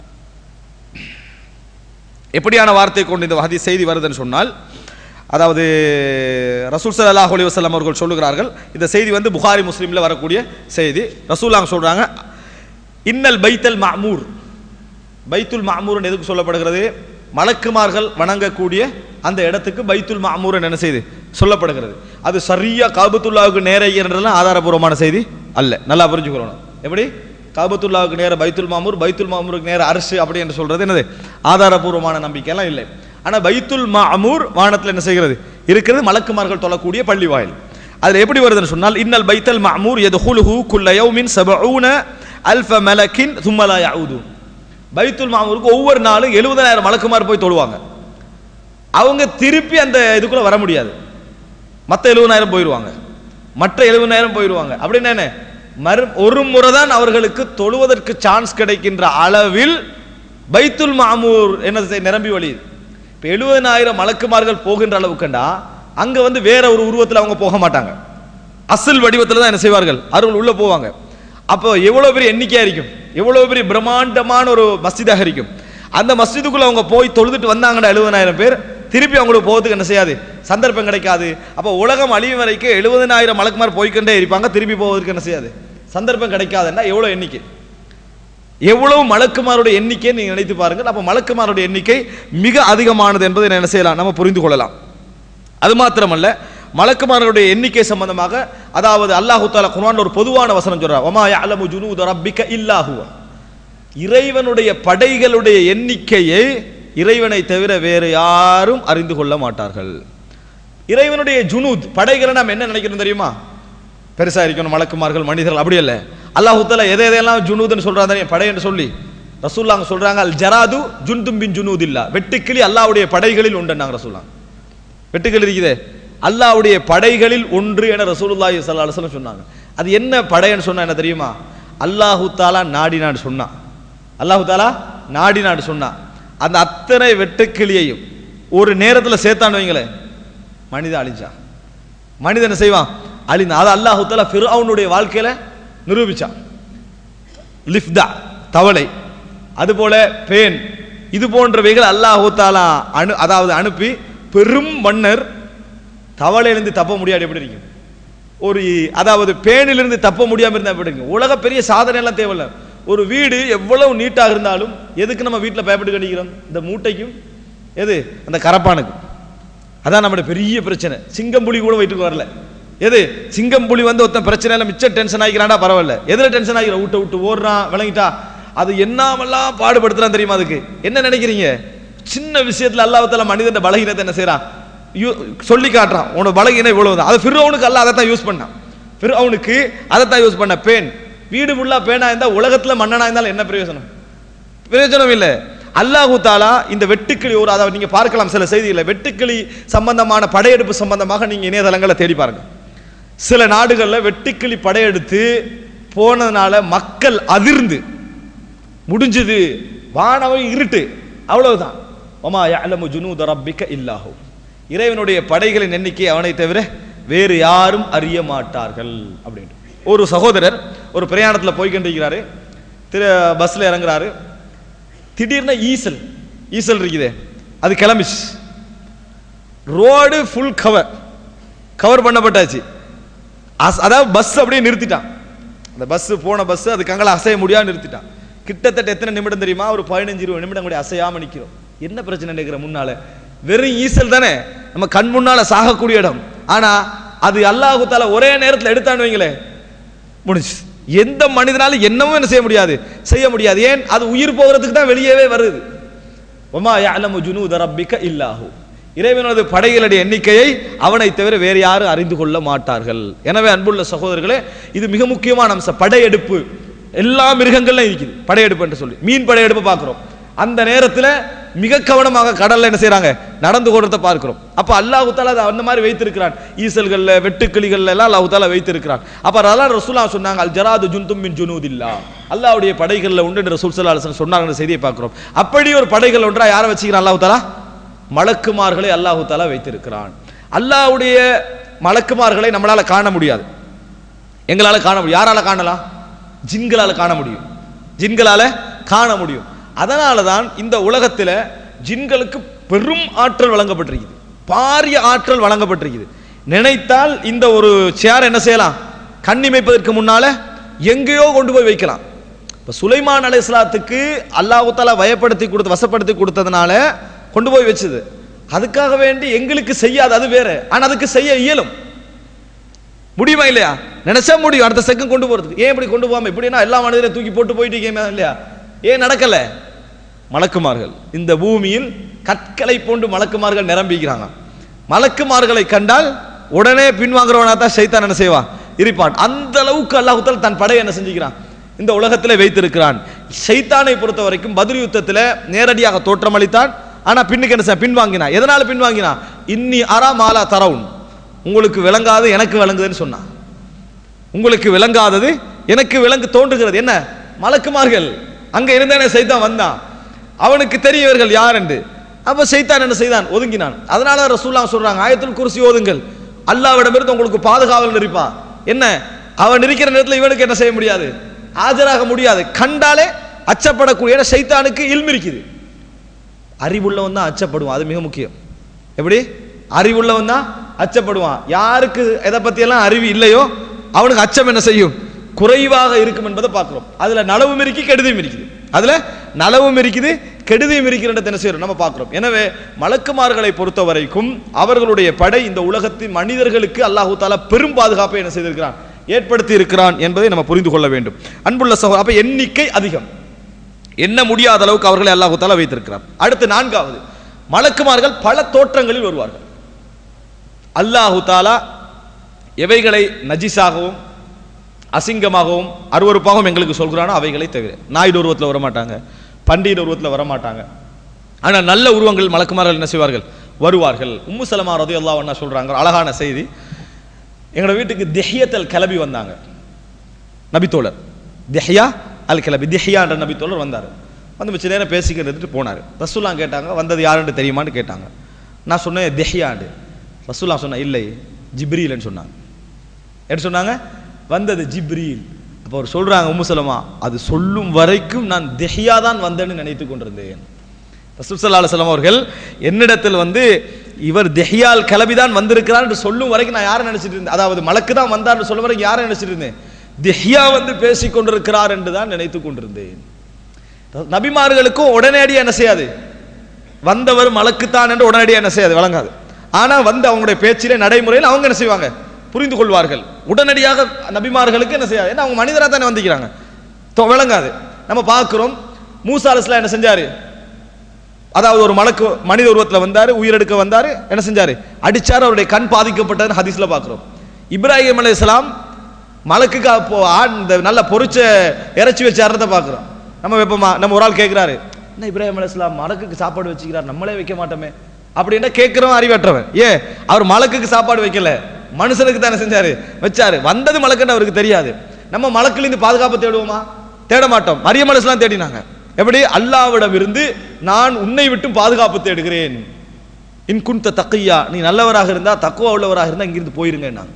எப்படியான வார்த்தை கொண்டு இந்த ஹதீஸ் செய்தி வருதுன்னு சொன்னால் அதாவது ரசூல் ஸல்லல்லாஹு அலைஹி வஸல்லம் அவர்கள் சொல்லுகிறார்கள் இந்த செய்தி வந்து புகாரி முஸ்லீம்ல வரக்கூடிய செய்தி ரசூலாங்க சொல்றாங்க இன்னல் பைத்தல் மஅமூர் பைத்துல் மாமூரன் எதுக்கு சொல்லப்படுகிறது மலக்குமார்கள் வணங்கக்கூடிய அந்த இடத்துக்கு பைத்துல் மாமூரன் என்ன செய்து சொல்லப்படுகிறது அது சரியா காபத்துல்லாவுக்கு நேர என்றெல்லாம் ஆதாரபூர்வமான செய்தி அல்ல நல்லா புரிஞ்சுக்கிறோம் எப்படி காபத்துல்லாவுக்கு நேர பைத்துல் மாமூர் பைத்துல் மாமூருக்கு நேர அரசு அப்படி என்று சொல்றது என்னது ஆதாரபூர்வமான நம்பிக்கையெல்லாம் இல்லை ஆனா பைத்துல் மாமூர் வானத்தில் என்ன செய்கிறது இருக்கிறது மலக்குமார்கள் தொழக்கூடிய பள்ளி வாயில் அதுல எப்படி வருதுன்னு சொன்னால் இன்னல் பைத்தல் மஅமூர் யதுஹுலுஹு குல்ல யௌமின் சபஊன அல்ஃப மலக்கின் ثم لا يعودون பைத்துல் மாமூருக்கு ஒவ்வொரு நாளும் எழுபதாயிரம் மலக்குமார் போய் தொழுவாங்க அவங்க திருப்பி அந்த இதுக்குள்ள வர முடியாது மற்ற எழுபதாயிரம் போயிடுவாங்க மற்ற எழுபதாயிரம் போயிடுவாங்க அப்படின்னா என்ன மறு ஒரு முறை தான் அவர்களுக்கு தொழுவதற்கு சான்ஸ் கிடைக்கின்ற அளவில் பைத்துல் மாமூர் என்ன செய்- நிரம்பி வழியுது இப்போ எழுபதனாயிரம் மலக்குமார்கள் போகின்ற அளவுக்குண்டா அங்க வந்து வேற ஒரு உருவத்தில் அவங்க போக மாட்டாங்க அசல் வடிவத்தில் தான் என்ன செய்வார்கள் அருள் உள்ள போவாங்க அப்போ எவ்வளவு பெரிய எண்ணிக்கையா இருக்கும் எவ்வளவு பெரிய பிரம்மாண்டமான ஒரு மஸ்ஜிதாக இருக்கும் அந்த மஸ்ஜிதுக்குள்ள அவங்க போய் தொழுதுட்டு வந்தாங்கடா எழுபதாயிரம் பேர் திருப்பி அவங்களுக்கு போகிறதுக்கு என்ன செய்யாது சந்தர்ப்பம் கிடைக்காது அப்போ உலகம் அழியும் வரைக்கும் எழுபதனாயிரம் மலக்குமார் போய்க்கொண்டே இருப்பாங்க திருப்பி போவதற்கு என்ன செய்யாது சந்தர்ப்பம் கிடைக்காதுன்னா எவ்வளவு எண்ணிக்கை எவ்வளவு மலக்குமாருடைய எண்ணிக்கை நீங்க நினைத்து பாருங்கள் அப்ப மலக்குமாருடைய எண்ணிக்கை மிக அதிகமானது என்பதை என்ன செய்யலாம் நம்ம புரிந்து கொள்ளலாம் அது மாத்திரமல்ல மலக்குமார்களுடைய எண்ணிக்கை சம்பந்தமாக அதாவது அல்லாஹு தாலா குர்ஆன்ல ஒரு பொதுவான வசனம் சொல்றார் வமா யஅலமு ஜுனூத ரப்பிக்க இல்லா ஹுவ இறைவனுடைய படைகளுடைய எண்ணிக்கையை இறைவனை தவிர வேறு யாரும் அறிந்து கொள்ள மாட்டார்கள் இறைவனுடைய ஜுனூத் படைகளை நாம் என்ன நினைக்கிறோம் தெரியுமா பெருசா இருக்கணும் மலக்குமார்கள் மனிதர்கள் அப்படி இல்ல அல்லாஹு தாலா எதை எதையெல்லாம் ஜுனூத்னு சொல்றாங்க தெரியுமா? படை என்று சொல்லி ரசூல்லாங்க சொல்றாங்க அல் ஜராது ஜுன்தும் பின் ஜுனூத் இல்லா வெட்டுக்கிளி அல்லாஹ்வுடைய படைகளில் உண்டுன்னாங்க ரசூல்லாங்க வெட்டுக்கிளி இருக்குதே அல்லாஹ்வுடைய படைகளில் ஒன்று என ரசூலுல்லாஹி ஸல்லல்லாஹு அலைஹி வஸல்லம் சொன்னாங்க அது என்ன படைன்னு சொன்னா என்ன தெரியுமா அல்லாஹு தாலா நாடினான்னு சொன்னான் அல்லாஹு தாலா நாடினான்னு சொன்னான் அந்த அத்தனை வெட்டுக்கிளியையும் ஒரு நேரத்தில் சேர்த்தான்னு வைங்களேன் மனிதன் அழிஞ்சான் மனிதன் என்ன செய்வான் அழிந்தான் அது அல்லாஹு தாலா ஃபிர்அவுனுடைய வாழ்க்கையில நிரூபிச்சான் லிஃப்தா தவளை அதுபோல பேன் இது போன்றவைகள் அல்லாஹு தாலா அனு அதாவது அனுப்பி பெரும் மன்னர் தவளையிலிருந்து தப்ப முடியாது எப்படி இருக்கும் ஒரு அதாவது பேனிலிருந்து தப்ப முடியாம இருந்தா எப்படி இருக்கும் உலக பெரிய சாதனை எல்லாம் தேவையில்ல ஒரு வீடு எவ்வளவு நீட்டாக இருந்தாலும் எதுக்கு நம்ம வீட்டில் பயப்பட்டு கண்டிக்கிறோம் இந்த மூட்டைக்கும் எது அந்த கரப்பானுக்கும் அதான் நம்மளுடைய பெரிய பிரச்சனை சிங்கம் புலி கூட வயிற்றுக்கு வரல எது சிங்கம் புலி வந்து ஒருத்தன் பிரச்சனையில மிச்சம் டென்ஷன் ஆகிக்கிறான்டா பரவாயில்ல எதுல டென்ஷன் ஆகிற விட்டு விட்டு ஓடுறான் விளங்கிட்டா அது என்னாமெல்லாம் பாடுபடுத்துறான் தெரியுமா அதுக்கு என்ன நினைக்கிறீங்க சின்ன விஷயத்துல அல்லாஹ்தால மனிதன் பலகீனத்தை என்ன செய்றான் யூ- சொல்லி காட்டுறான் உனோட பலகீனம் இவ்வளவுதான் அது ஃபிர்அவுனுக்கு அல்லாஹ் அதை தான் யூஸ் பண்ணான் ஃபிர்அவுனுக்கு அதை தான் யூஸ் பண்ண பேன் வீடு ஃபுல்லா பேனா இருந்தா உலகத்துல மன்னனா இருந்தாலும் என்ன பிரயோஜனம் பிரயோஜனம் இல்லை அல்லாஹு தாலா இந்த வெட்டுக்கிளி ஒரு அதாவது நீங்க பார்க்கலாம் சில செய்திகளை வெட்டுக்கிளி சம்பந்தமான படையெடுப்பு சம்பந்தமாக நீங்க இணையதளங்களை தேடி பாருங்க சில நாடுகளில் வெட்டுக்கிளி படையெடுத்து போனதுனால மக்கள் அதிர்ந்து முடிஞ்சது வானவை இருட்டு அவ்வளவுதான் ஒமா யஅலமு ஜுனூத ரப்பிக்க இல்லாஹு இறைவனுடைய படைகளின் எண்ணிக்கை அவனை தவிர வேறு யாரும் அறிய மாட்டார்கள் அப்படின்ட்டு ஒரு சகோதரர் ஒரு பிரயாணத்தில் போய்கொண்டிருக்கிறாரு திரு பஸ்ல இறங்குறாரு திடீர்னு ஈசல் ஈசல் இருக்குதே அது கிளம்பிச்சு ரோடு ஃபுல் கவர் கவர் பண்ணப்பட்டாச்சு அஸ்- அதாவது பஸ் அப்படியே நிறுத்திட்டான் அந்த பஸ் போன பஸ் அது கங்களை அசைய முடியாம நிறுத்திட்டான் கிட்டத்தட்ட எத்தனை நிமிடம் தெரியுமா ஒரு பதினஞ்சு இருபது நிமிடம் கூட அசையாம நிக்கிறோம் என்ன பிரச்சனை நினைக்கிற முன்னால வெறும் ஈசல் தானே நம்ம கண் முன்னால சாகக்கூடிய இடம் ஆனா அது அல்லாஹு தாலா ஒரே நேரத்தில் எடுத்தான்னு வைங்களேன் முடிஞ்சு எந்த மனிதனாலும் என்னவும் என்ன செய்ய முடியாது செய்ய முடியாது ஏன் அது உயிர் போகிறதுக்கு தான் வெளியவே வருது ஒமா யஅலமு ஜுனூத ரப்பிக்க இல்லாஹு இறைவனது படைகளுடைய எண்ணிக்கையை அவனை தவிர வேறு யாரும் அறிந்து கொள்ள மாட்டார்கள் எனவே அன்புள்ள சகோதரர்களே இது மிக முக்கியமான அம்சம் படையெடுப்பு எல்லா மிருகங்கள்லாம் இருக்குது படையெடுப்பு என்று சொல்லி மீன் படையெடுப்பு பார்க்கிறோம் அந்த நேரத்தில் மிக கவனமாக கடல்ல என்ன செய்றாங்க நடந்து கொண்டதை பார்க்கிறோம் அப்ப அல்லாஹு தாலா அதை அந்த மாதிரி வைத்திருக்கிறான் ஈசல்கள்ல வெட்டுக்கிளிகள்ல எல்லாம் அல்லாஹு தாலா வைத்திருக்கிறான் அப்ப அதெல்லாம் ரசூலா சொன்னாங்க அல் ஜராது ஜுந்தும் மின் ஜுனூதில்லா அல்லாஹ்வுடைய படைகள்ல உண்டு என்று ரசூல் ஸல்லல்லாஹு அலைஹி வஸல்லம் சொன்னாங்க செய்தியை பார்க்கிறோம் அப்படி ஒரு படைகள் ஒன்றா யாரை வச்சுக்கிறான் அல்லாஹு தாலா மலக்குமார்களை அல்லாஹு தாலா வைத்திருக்கிறான் அல்லாஹ்வுடைய மலக்குமார்களை நம்மளால காண முடியாது எங்களால காண முடியும் யாரால காணலாம் ஜின்களால காண முடியும் ஜின்களால காண முடியும் அதனால தான் இந்த உலகத்தில் ஜின்களுக்கு பெரும் ஆற்றல் வழங்கப்பட்டிருக்குது பாரிய ஆற்றல் வழங்கப்பட்டிருக்குது நினைத்தால் இந்த ஒரு சேர் என்ன செய்யலாம் கண்ணிமைப்பதற்கு முன்னால எங்கேயோ கொண்டு போய் வைக்கலாம் இப்போ சுலைமான் அலைஹிஸ்ஸலாத்துக்கு அல்லாஹ் தாலா வயப்படுத்தி கொடுத்து வசப்படுத்தி கொடுத்ததுனால கொண்டு போய் வச்சது அதுக்காக வேண்டி எங்களுக்கு செய்யாது அது வேற ஆனா அதுக்கு செய்ய இயலும் முடியுமா இல்லையா நினைச்சா முடியும் அடுத்த செகண்ட் கொண்டு போறதுக்கு ஏன் இப்படி கொண்டு போகாம இப்படின்னா எல்லா மனிதரையும் தூக்கி போட்டு போயிட்டு இருக்கீங்க இல்லையா ஏன் நடக்கல மலக்குமார்கள் இந்த பூமியில் கற்களை போன்று மலக்குமார்கள் நிரம்பிக்கிறாங்க மலக்குமார்களை கண்டால் உடனே பின்வாங்குறவனா தான் சைத்தான் என்ன செய்வான் இருப்பான் அந்த அளவுக்கு அல்லாஹுத்தால் தன் படையை என்ன செஞ்சுக்கிறான் இந்த உலகத்திலே வைத்திருக்கிறான் சைத்தானை பொறுத்த வரைக்கும் பதில் யுத்தத்தில் நேரடியாக தோற்றமளித்தான் ஆனா பின்னுக்கு என்ன செய்ய பின்வாங்கினான் எதனால பின்வாங்கினான் இன்னி அரா மாலா தரவுன் உங்களுக்கு விளங்காது எனக்கு விளங்குதுன்னு சொன்னான் உங்களுக்கு விளங்காதது எனக்கு விளங்கு தோன்றுகிறது என்ன மலக்குமார்கள் அங்க இருந்தானே சைத்தான் வந்தான் அவனுக்கு தெரியவர்கள் யார் என்று அப்ப சைத்தான் என்ன செய்தான் ஒதுங்கினான் அதனால ரசூல்லா சொல்றாங்க ஆயத்துல் குர்சி ஓதுங்கள் அல்லாவிடமிருந்து உங்களுக்கு பாதுகாவல் இருப்பான் என்ன அவன் இருக்கிற நேரத்தில் இவனுக்கு என்ன செய்ய முடியாது ஆஜராக முடியாது கண்டாலே அச்சப்படக்கூடிய ஏன்னா சைத்தானுக்கு இல்மு இருக்குது அறிவுள்ளவன் தான் அச்சப்படுவான் அது மிக முக்கியம் எப்படி அறிவுள்ளவன் தான் அச்சப்படுவான் யாருக்கு எதை பத்தியெல்லாம் அறிவு இல்லையோ அவனுக்கு அச்சம் என்ன செய்யும் குறைவாக இருக்கும் என்பதை பார்க்கிறோம் அதுல நலவும் இருக்கு கெடுதியும் இருக்குது அதுல நலவும் இருக்குது கெடுதியும் இருக்கிறது என்ன செய்யறோம் நம்ம பார்க்கிறோம் எனவே மலக்குமார்களை பொறுத்த வரைக்கும் அவர்களுடைய படை இந்த அவர்களுக்கு மனிதர்களுக்கு அல்லாஹு தாலா பெரும் பாதுகாப்பை என்ன செய்திருக்கிறான் ஏற்படுத்தி இருக்கிறான் என்பதை நம்ம புரிந்து கொள்ள வேண்டும் அன்புள்ள சகோ அப்ப எண்ணிக்கை அதிகம் எண்ண முடியாத அளவுக்கு அவர்களை அல்லாஹு தாலா வைத்திருக்கிறார் அடுத்து நான்காவது மலக்குமார்கள் பல தோற்றங்களில் வருவார்கள் அல்லாஹு தாலா எவைகளை நஜிஸாகவும் அசிங்கமாகவும் அருவருப்பாகவும் எங்களுக்கு சொல்கிறானோ அவைகளை தவிர நாயுடு உருவத்தில் வரமாட்டாங்க பண்டிகை உருவத்தில் வரமாட்டாங்க ஆனால் நல்ல உருவங்கள் மலக்குமார்கள் என்ன செய்வார்கள் வருவார்கள் உம்மு சலமா ரதி அல்லா என்ன சொல்றாங்க ஒரு அழகான செய்தி எங்களோட வீட்டுக்கு திஹியத்தல் கிளம்பி வந்தாங்க நபித்தோழர் திஹ்யா அல் கிளபி திஹ்யான்ற நபித்தோழர் வந்தார் வந்து மிச்ச நேரம் பேசிக்கிட்டு இருந்துட்டு போனார் ரசூல்லா கேட்டாங்க வந்தது யாருன்னு தெரியுமான்னு கேட்டாங்க நான் சொன்னேன் திஹ்யாண்டு ரசூல்லா சொன்னேன் இல்லை ஜிப்ரீல்னு சொன்னாங்க என்ன சொன்னாங்க வந்தது ஜிப்ரீல் அப்போ அவர் சொல்றாங்க உம்மு சலமா அது சொல்லும் வரைக்கும் நான் திஹ்யா தான் வந்தேன்னு நினைத்து கொண்டிருந்தேன் ரசூல் ஸல்லல்லாஹு அலைஹி வஸல்லம் அவர்கள் என்னிடத்தில் வந்து இவர் திஹ்யால் கிளபிதான் வந்திருக்கிறார் என்று சொல்லும் வரைக்கும் நான் யாரை நினைச்சிட்டு இருந்தேன் அதாவது மலக்கு தான் வந்தார்னு சொல்லும் வரைக்கும் யாரை நினைச்சிட்டு இருந்தேன் திஹ்யா வந்து பேசிக் கொண்டிருக்கிறார் என்று தான் நினைத்து கொண்டிருந்தேன் நபிமார்களுக்கும் உடனடியாக என்ன செய்யாது வந்தவர் மலக்குத்தான் என்று உடனடியாக என்ன செய்யாது வழங்காது ஆனா வந்து அவங்களுடைய பேச்சிலே நடைமுறையில் அவங்க என்ன செய்வாங்க புரிந்து கொள்வார்கள் உடனடியாக நபிமார்களுக்கு என்ன செய்யாது ஏன்னா அவங்க மனிதராக தானே வந்திக்கிறாங்க தொ- விளங்காது நம்ம பார்க்கிறோம் மூசா அலிஸ்லாம் என்ன செஞ்சாரு அதாவது ஒரு மலக்கு மனித உருவத்தில் வந்தாரு உயிரெடுக்க வந்தாரு என்ன செஞ்சாரு அடிச்சாரு அவருடைய கண் பாதிக்கப்பட்டது ஹதீஸ்ல பார்க்கிறோம் இப்ராஹிம் அலைஹிஸ்ஸலாம் மலக்குக்கு அப்போ ஆண் இந்த நல்ல பொரிச்ச இறைச்சி வச்சு அறதை பார்க்கிறோம் நம்ம வைப்போமா நம்ம ஒரு ஆள் கேட்கிறாரு என்ன இப்ராஹிம் அலைஹிஸ்ஸலாம் மலக்குக்கு சாப்பாடு வச்சுக்கிறார் நம்மளே வைக்க மாட்டோமே அப்படின்னா கேட்கிறவன் அறிவற்றவன் ஏ அவர் மலக்குக்கு சாப்பாடு வைக்கல மனுஷனுக்கு தானே செஞ்சாரு வச்சாரு வந்தது மலக்குன்னு அவருக்கு தெரியாது நம்ம மலக்குலேருந்து பாதுகாப்பு தேடுவோமா தேட மாட்டோம் மரியம் அலைஹிஸ்ஸலாம் தேடினாங்க எப்படி அல்லாவிடம் இருந்து நான் உன்னை விட்டு பாதுகாப்பு தேடுகிறேன் இன் குன்த தக்கையா நீ நல்லவராக இருந்தா தக்குவா உள்ளவராக இருந்தா இங்கிருந்து போயிருங்க நாங்க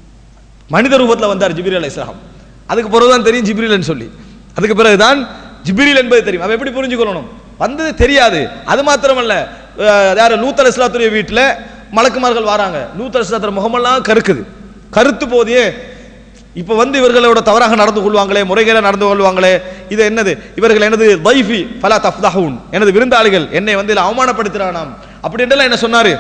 மனித ரூபத்தில் வந்தார் ஜிப்ரீல் அலைஹிஸ்ஸலாம் அதுக்கு பிறகுதான் தெரியும் ஜிப்ரீல்னு சொல்லி அதுக்கு பிறகுதான் ஜிப்ரீல் என்பது தெரியும் அவன் எப்படி புரிஞ்சுக்கொள்ளணும் வந்தது தெரியாது அது மாத்திரமல்ல அஹ், யாரு லூத் அலைஹிஸ்ஸலாத்துடைய வீட்டில் மலக்குமார்கள் வராங்க லூத் அலைஹிஸ்ஸலாத்துடைய முகமெல்லாம் கருக்குது கருத்து போதே இப்போ வந்து இவர்களோட தவறாக நடந்து கொள்வாங்களே முறைகேடாக நடந்து கொள்வாங்களே இது என்னது இவர்கள் எனது வைஃபி ஃபலா தஃப்தஹூன் எனது விருந்தாளிகள் என்னை வந்து இதில் அவமானப்படுத்துறானாம் அப்படி என்றெல்லாம் என்ன சொன்னாரு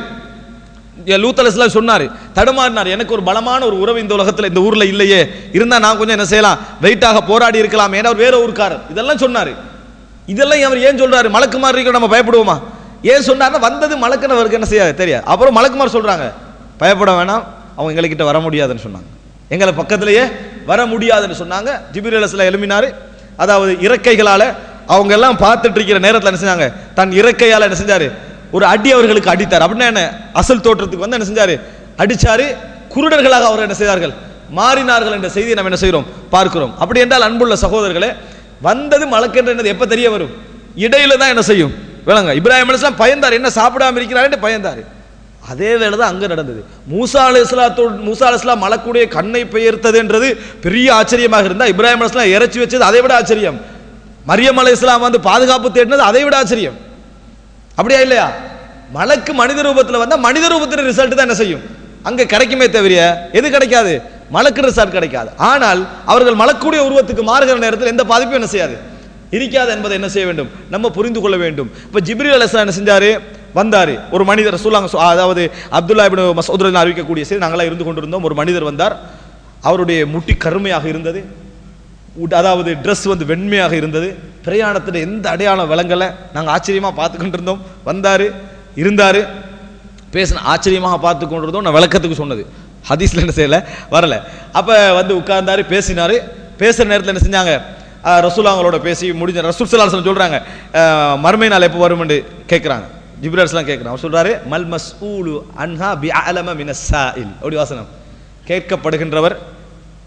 லூத் அலைஹிஸ்ஸலாம் சொன்னாரு தடுமாறினார் எனக்கு ஒரு பலமான ஒரு உறவு இந்த உலகத்துல இந்த ஊர்ல இல்லையே இருந்தா நான் கொஞ்சம் என்ன செய்யலாம் வெயிட்டாக போராடி இருக்கலாம் ஏன்னா அவர் வேற ஊர்க்காரர் இதெல்லாம் சொன்னாரு இதெல்லாம் அவர் ஏன் சொல்றாரு மலக்குமார் இருக்க நம்ம பயப்படுவோமா ஏன் சொன்னார்னா வந்தது மலக்குன்னு அவருக்கு என்ன செய்யாது தெரியாது அப்புறம் மலக்குமார் சொல்றாங்க பயப்பட வேணாம் அவங்க எங்ககிட்ட வர முடியாதுன்னு சொன்னாங்க எங்களை பக்கத்திலேயே வர முடியாதுன்னு சொன்னாங்க ஜிபிர் அலைஹிஸ்ஸலாம் எழுப்பினாரு அதாவது இறக்கைகளால அவங்க எல்லாம் பார்த்துட்டு இருக்கிற நேரத்தில் என்ன செஞ்சாங்க தன் இறக்கையால என்ன செஞ்சாரு ஒரு அடி அவர்களுக்கு அடித்தார் அப்படின்னா என்ன அசல் தோற்றத்துக்கு வந்து என்ன செஞ்சாரு அடிச்சாரு குருடர்களாக அவர் என்ன செய்தார்கள் மாறினார்கள் என்ற செய்தியை நம்ம என்ன செய்கிறோம் பார்க்கிறோம் அப்படி என்றால் அன்புள்ள சகோதரர்களே வந்தது மலக்கென்றது எப்ப தெரிய வரும் இடையில தான் என்ன செய்யும் விளங்க இப்ராஹிம் அலிஸ்லாம் பயந்தார் என்ன சாப்பிடாம இருக்கிறாரு பயந்தாரு அதே வேலை தான் அங்க நடந்தது மூசா அலி இஸ்லாத்தோடு மூசா அலி இஸ்லாம் மலக்குடைய கண்ணை பெயர்த்ததுன்றது பெரிய ஆச்சரியமாக இருந்தா இப்ராஹிம் அலி இஸ்லாம் இறைச்சி வச்சது அதை விட ஆச்சரியம் மரியம் அலி இஸ்லாம் வந்து பாதுகாப்பு தேடினது அதை விட ஆச்சரியம் அப்படியா இல்லையா மலக்கு மனித ரூபத்தில் வந்தா மனித ரூபத்தில் ரிசல்ட் தான் என்ன செய்யும் அங்க கிடைக்குமே தவிர எது கிடைக்காது மலக்கு ரிசல்ட் கிடைக்காது ஆனால் அவர்கள் மலக்குடைய உருவத்துக்கு மாறுகிற நேரத்தில் எந்த பாதிப்பும் என்ன செய்யாது இருக்காது என்பதை என்ன செய்ய வேண்டும் நம்ம புரிந்து கொள்ள வேண்டும் இப்ப ஜிப்ரீல் அலைஹிஸ்ஸலாம் என்ன செஞ்சாரு வந்தாரு ஒரு மனிதர் சொல்லாங்க அதாவது அப்துல்லா இப்னு மசூத் ரலியல்லாஹு அறிவிக்கக்கூடிய செய்தி நாங்களாம் இருந்து கொண்டிருந்தோம் ஒரு மனிதர் வந்தார் அவருடைய முட்டி கருமையாக இருந்தது உட்- அதாவது ட்ரெஸ் வந்து வெண்மையாக இருந்தது பிரயாணத்தில் எந்த அடையாளம் விளங்கலை நாங்கள் ஆச்சரியமாக பார்த்துக்கிட்டு இருந்தோம் வந்தார் இருந்தார் பேசின ஆச்சரியமாக பார்த்து கொண்டிருந்தோம் நான் விளக்கத்துக்கு சொன்னது ஹதீஸ்ல என்ன செய்யல வரல அப்போ வந்து உட்கார்ந்தாரு பேசினாரு பேசுகிற நேரத்தில் என்ன செஞ்சாங்க ஆஹ் ரசூல் அவங்களோட பேசி முடிஞ்ச ரசூல் சலாசன் சொல்கிறாங்க மறுமை நாள் எப்போ வரும்னு கேட்குறாங்க ஜிப்ராஸ்லாம் கேட்குறாங்க அவர் சொல்கிறாரு மல் மஸ்ஊலு அன்ஹா பி அலம மின சாயில் அப்படி வாசனம் கேட்கப்படுகின்றவர்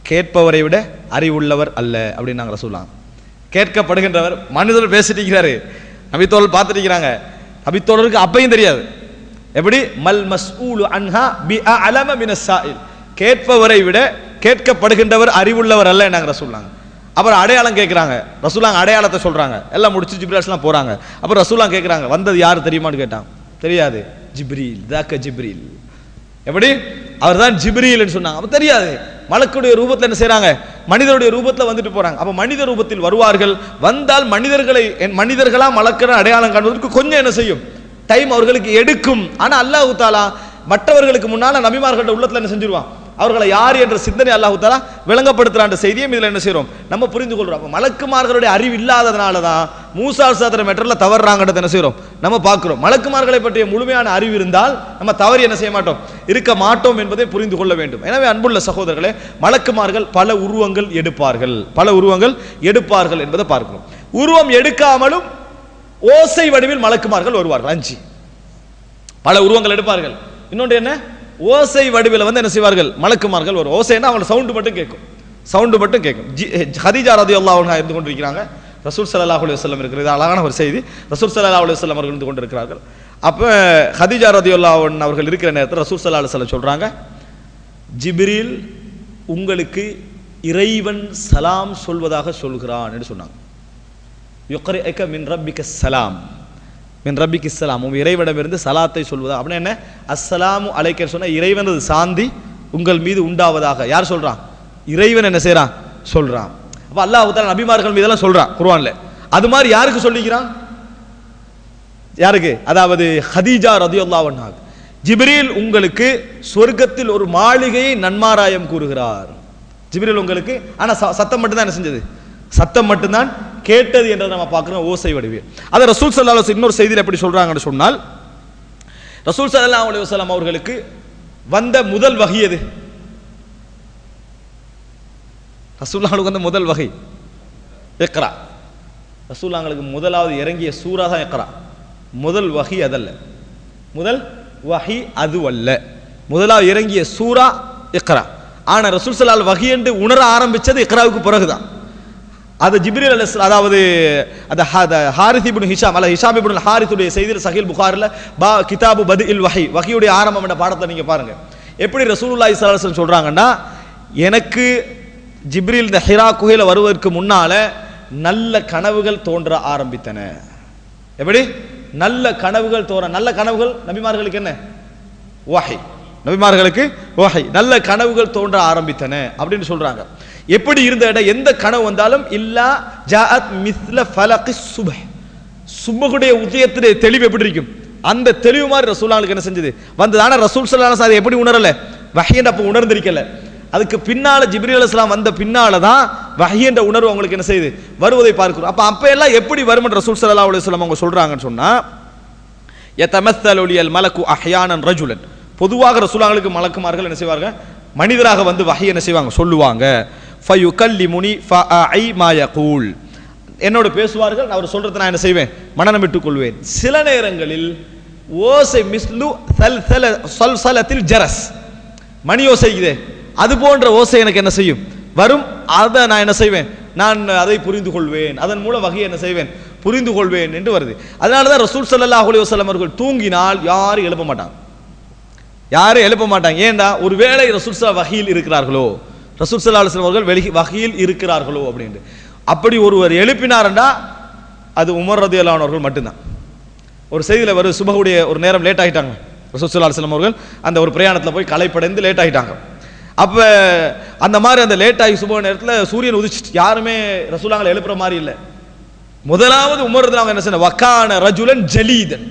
கேட்பவரை விட அறிவுள்ளவர் அல்ல அப்படின்னு நாங்கள் சொல்லலாம் கேட்கப்படுகின்றவர் மனிதர் பேசிட்டு இருக்கிறாரு நபித்தோழர் பார்த்துட்டு இருக்கிறாங்க நபித்தோழருக்கு அப்பையும் தெரியாது எப்படி மல் மஸ்ஊலு அன்ஹா பி அலம மின சாயில் கேட்பவரை விட கேட்கப்படுகின்றவர் அறிவுள்ளவர் அல்ல நாங்கள் ரசூல்லாங்க அப்புறம் அடையாளம் கேட்குறாங்க ரசூலாங்க அடையாளத்தை சொல்றாங்க எல்லாம் முடிச்சு ஜிப்ராஸ்லாம் போறாங்க அப்புறம் ரசூலாம் கேட்குறாங்க வந்தது யார் தெரியுமான்னு கேட்டான் தெரியாது ஜிப்ரீல் தாக்க ஜிப்ரீல் எப்படி அவர் தான் ஜிப்ரீல்னு சொன்னாங்க அப்ப தெரியாது மலக்குடைய ரூபத்தில் என்ன செய்றாங்க மனிதருடைய ரூபத்தில் வந்துட்டு போறாங்க அப்ப மனித ரூபத்தில் வருவார்கள் வந்தால் மனிதர்களை என் மனிதர்களா மலக்கிற அடையாளம் காண்பதற்கு கொஞ்சம் என்ன செய்யும் டைம் அவர்களுக்கு எடுக்கும் ஆனா அல்லாஹ் தாலா மற்றவர்களுக்கு முன்னால நபிமார்கள்ட்ட உள்ளத்துல என்ன செஞ்சிருவான் அவர்களை யார் என்ற சிந்தனை அல்லாஹ் தாலா விளங்கப்படுத்துறான்ற செய்தியை இதுல என்ன செய்றோம் நம்ம புரிந்து கொள்றோம் அப்ப மலக்குமார்களுடைய அறிவு இல்லாததுனால தான் மூசா சாத்திர மெட்டர்ல தவறுறாங்கன்றத என்ன செய்றோம் நம்ம பார்க்கிறோம் மலக்குமார்களை பற்றிய முழுமையான அறிவு இருந்தால் நம்ம தவறு என்ன செய்ய மாட்டோம் இருக்க மாட்டோம் என்பதை புரிந்து கொள்ள வேண்டும் எனவே அன்புள்ள சகோதரர்களே மலக்குமார்கள் பல உருவங்கள் எடுப்பார்கள் பல உருவங்கள் எடுப்பார்கள் என்பதை பார்க்கிறோம் உருவம் எடுக்காமலும் ஓசை வடிவில் மலக்குமார்கள் வருவார்கள் அஞ்சு பல உருவங்கள் எடுப்பார்கள் இன்னொன்று என்ன ஓசை வடிவில் வந்து என்ன செய்வார்கள் மலக்குமார்கள் வரும் ஓசைன்னா அவங்க சவுண்டு மட்டும் கேட்கும் சவுண்டு மட்டும் கேட்கும் ஜி ஹதீஜா ரதி அல்லா இருந்து கொண்டிருக்கிறாங்க ரசூல் சல்லாஹ் அலி வல்லம் இருக்கிறது அழகான ஒரு செய்தி ரசூல் சல்லா அலி வல்லம் அவர்கள் இருந்து கொண்டிருக்கிறார்கள் அப்போ ஹதீஜா ரதி அவர்கள் இருக்கிற நேரத்தில் ரசூல் சல்லா அலுவலம் சொல்றாங்க ஜிப்ரீல் உங்களுக்கு இறைவன் சலாம் சொல்வதாக சொல்கிறான் என்று சொன்னாங்க யுக்ரிக மின் ரப்பிக்க சலாம் மின் ரப்பிக்கு சலாம் உங்கள் இறைவனிடமிருந்து சலாத்தை சொல்வதா அப்படின்னா என்ன அஸ்ஸலாமு அலைக்க சொன்னா இறைவனது சாந்தி உங்கள் மீது உண்டாவதாக யார் சொல்றான் இறைவன் என்ன செய்றான் சொல்றான் அப்ப அல்லாஹ் தாலா நபிமார்கள் மீதெல்லாம் சொல்றான் குர்ஆன்ல அது மாதிரி யாருக்கு சொல்லிக்கிறான் யாருக்கு அதாவது ஹதீஜா ரதியுல்லாஹு அன்ஹா ஜிப்ரீல் உங்களுக்கு சொர்க்கத்தில் ஒரு மாளிகையை நன்மாராயம் கூறுகிறார் ஜிப்ரீல் உங்களுக்கு ஆனா ச- சத்தம் மட்டும்தான் என்ன செஞ்சது சத்தம் மட்டும்தான் கேட்டது என்றதை நம்ம பார்க்கிறோம் ஓசை வடிவில் அதை ரசூல் சல்லா அலுவலம் இன்னொரு செய்தியில் எப்படி சொல்றாங்கன்னு சொன்னால் ரசூல் சல்லல்லாஹு அலைஹி வஸல்லம் அவர்களுக்கு வந்த முதல் வகை எது ரசூல்லாங்களுக்கு வந்த முதல் வகை இக்ரா ரசூல்லாங்களுக்கு முதலாவது இறங்கிய சூரா தான் இக்ரா முதல் வகை அதல்ல முதல் வகை அது அல்ல முதலாவது இறங்கிய சூரா இக்ரா ஆனா ரசூல் சல்லால் வகை என்று உணர ஆரம்பிச்சது இக்ராவுக்கு பிறகுதான் அது ஜிப்ரீல் அலைஹிஸ் அதாவது அந்த ஹா- அந்த ஹாரித் இப்னு ஹிஷாம் அல்ல ஹிஷாம் இப்னு ஹாரித்துடைய செய்தியில் சஹீல் புகாரில் பா கிதாபு பது இல் வஹி வஹியுடைய ஆரம்பம் என்ற பாடத்தை நீங்க பாருங்க எப்படி ரசூலுல்லாஹி ஸல்லல்லாஹு அலைஹி வஸல்லம் சொல்றாங்கன்னா எனக்கு ஜிப்ரீல் இந்த ஹிரா குகையில் வருவதற்கு முன்னால நல்ல கனவுகள் தோன்ற ஆரம்பித்தன எப்படி நல்ல கனவுகள் தோற நல்ல கனவுகள் நபிமார்களுக்கு என்ன வஹை நபிமார்களுக்கு வஹை நல்ல கனவுகள் தோன்ற ஆரம்பித்தன அப்படின்னு சொல்றாங்க எப்படி இருந்த இடம் எந்த கனவு வந்தாலும் இல்லா ஜாஅத் மிஸ்ல ஃபலகி சுபஹ் சுபகுடைய உதயத்துடைய தெளிவு எப்படி இருக்கும் அந்த தெளிவு மாதிரி ரசூலாங்களுக்கு என்ன செஞ்சது வந்தது ஆனா ரசூல் ஸல்லல்லாஹு அதை எப்படி உணரல வஹி அப்ப உணர்ந்திருக்கல அதுக்கு பின்னால ஜிப்ரீல் அலைஹிஸ்ஸலாம் வந்த பின்னால தான் வஹி என்ற உணர்வு அவங்களுக்கு என்ன செய்யுது வருவதை பார்க்கிறோம் அப்ப அப்ப எல்லாம் எப்படி வரும் ரசூல் ஸல்லல்லாஹு அலைஹி வஸல்லம் அவங்க சொல்றாங்கன்னு சொன்னா யதமஸ்ஸலுலியல் மலக்கு அஹ்யானன் ரஜுலன் பொதுவாக ரசூலாங்களுக்கு மலக்குமார்கள் என்ன செய்வாங்க மனிதராக வந்து வஹி என்ன செய்வாங்க சொல்லுவாங்க ஃபயுகல்லிமுனி ஃபஅஐ மா யகூல் என்னோட பேசுவார்கள் நான் அவர் சொல்றதை நான் என்ன செய்வேன் மனநம் விட்டுக் கொள்வேன் சில நேரங்களில் ஓசை மிஸ்லு சல் சல சொல் சலத்தில் ஜரஸ் மணி ஓசைக்குதே அது போன்ற ஓசை எனக்கு என்ன செய்யும் வரும் அதை நான் என்ன செய்வேன் நான் அதை புரிந்து கொள்வேன் அதன் மூலம் வகையை என்ன செய்வேன் புரிந்து கொள்வேன் என்று வருது அதனால தான் ரசூல் ஸல்லல்லாஹு அலைஹி வஸல்லம் அவர்கள் தூங்கினால் யாரும் எழுப்ப மாட்டாங்க யாரும் எழுப்ப மாட்டாங்க ஏன்டா ஒருவேளை ரசூல் ஸல்லல்லாஹு வகையில் இருக்கிறார்களோ ரசூல் ஸல்லல்லாஹு அலைஹி வஸல்லம் அவர்கள் வெளி வகையில் இருக்கிறார்களோ அப்படின்ட்டு அப்படி ஒருவர் எழுப்பினார்டா அது உமர் ரதியல்லாஹு அன்ஹு அவர்கள் மட்டும்தான் ஒரு செய்தியில் வரும் சுபகுடைய ஒரு நேரம் லேட் ஆகிட்டாங்க ரசூல் ஸல்லல்லாஹு அலைஹி வஸல்லம் அவர்கள் அந்த ஒரு பிரயாணத்தில் போய் களைப்படைந்து லேட் ஆகிட்டாங்க அப்ப அந்த மாதிரி அந்த லேட் ஆகி சுப நேரத்தில் சூரியன் உதிச்சிட்டு யாருமே ரசூலாங்களை எழுப்புற மாதிரி இல்லை முதலாவது உமர் அவங்க என்ன சொன்ன வக்கான ரஜுலன் ஜலீதன்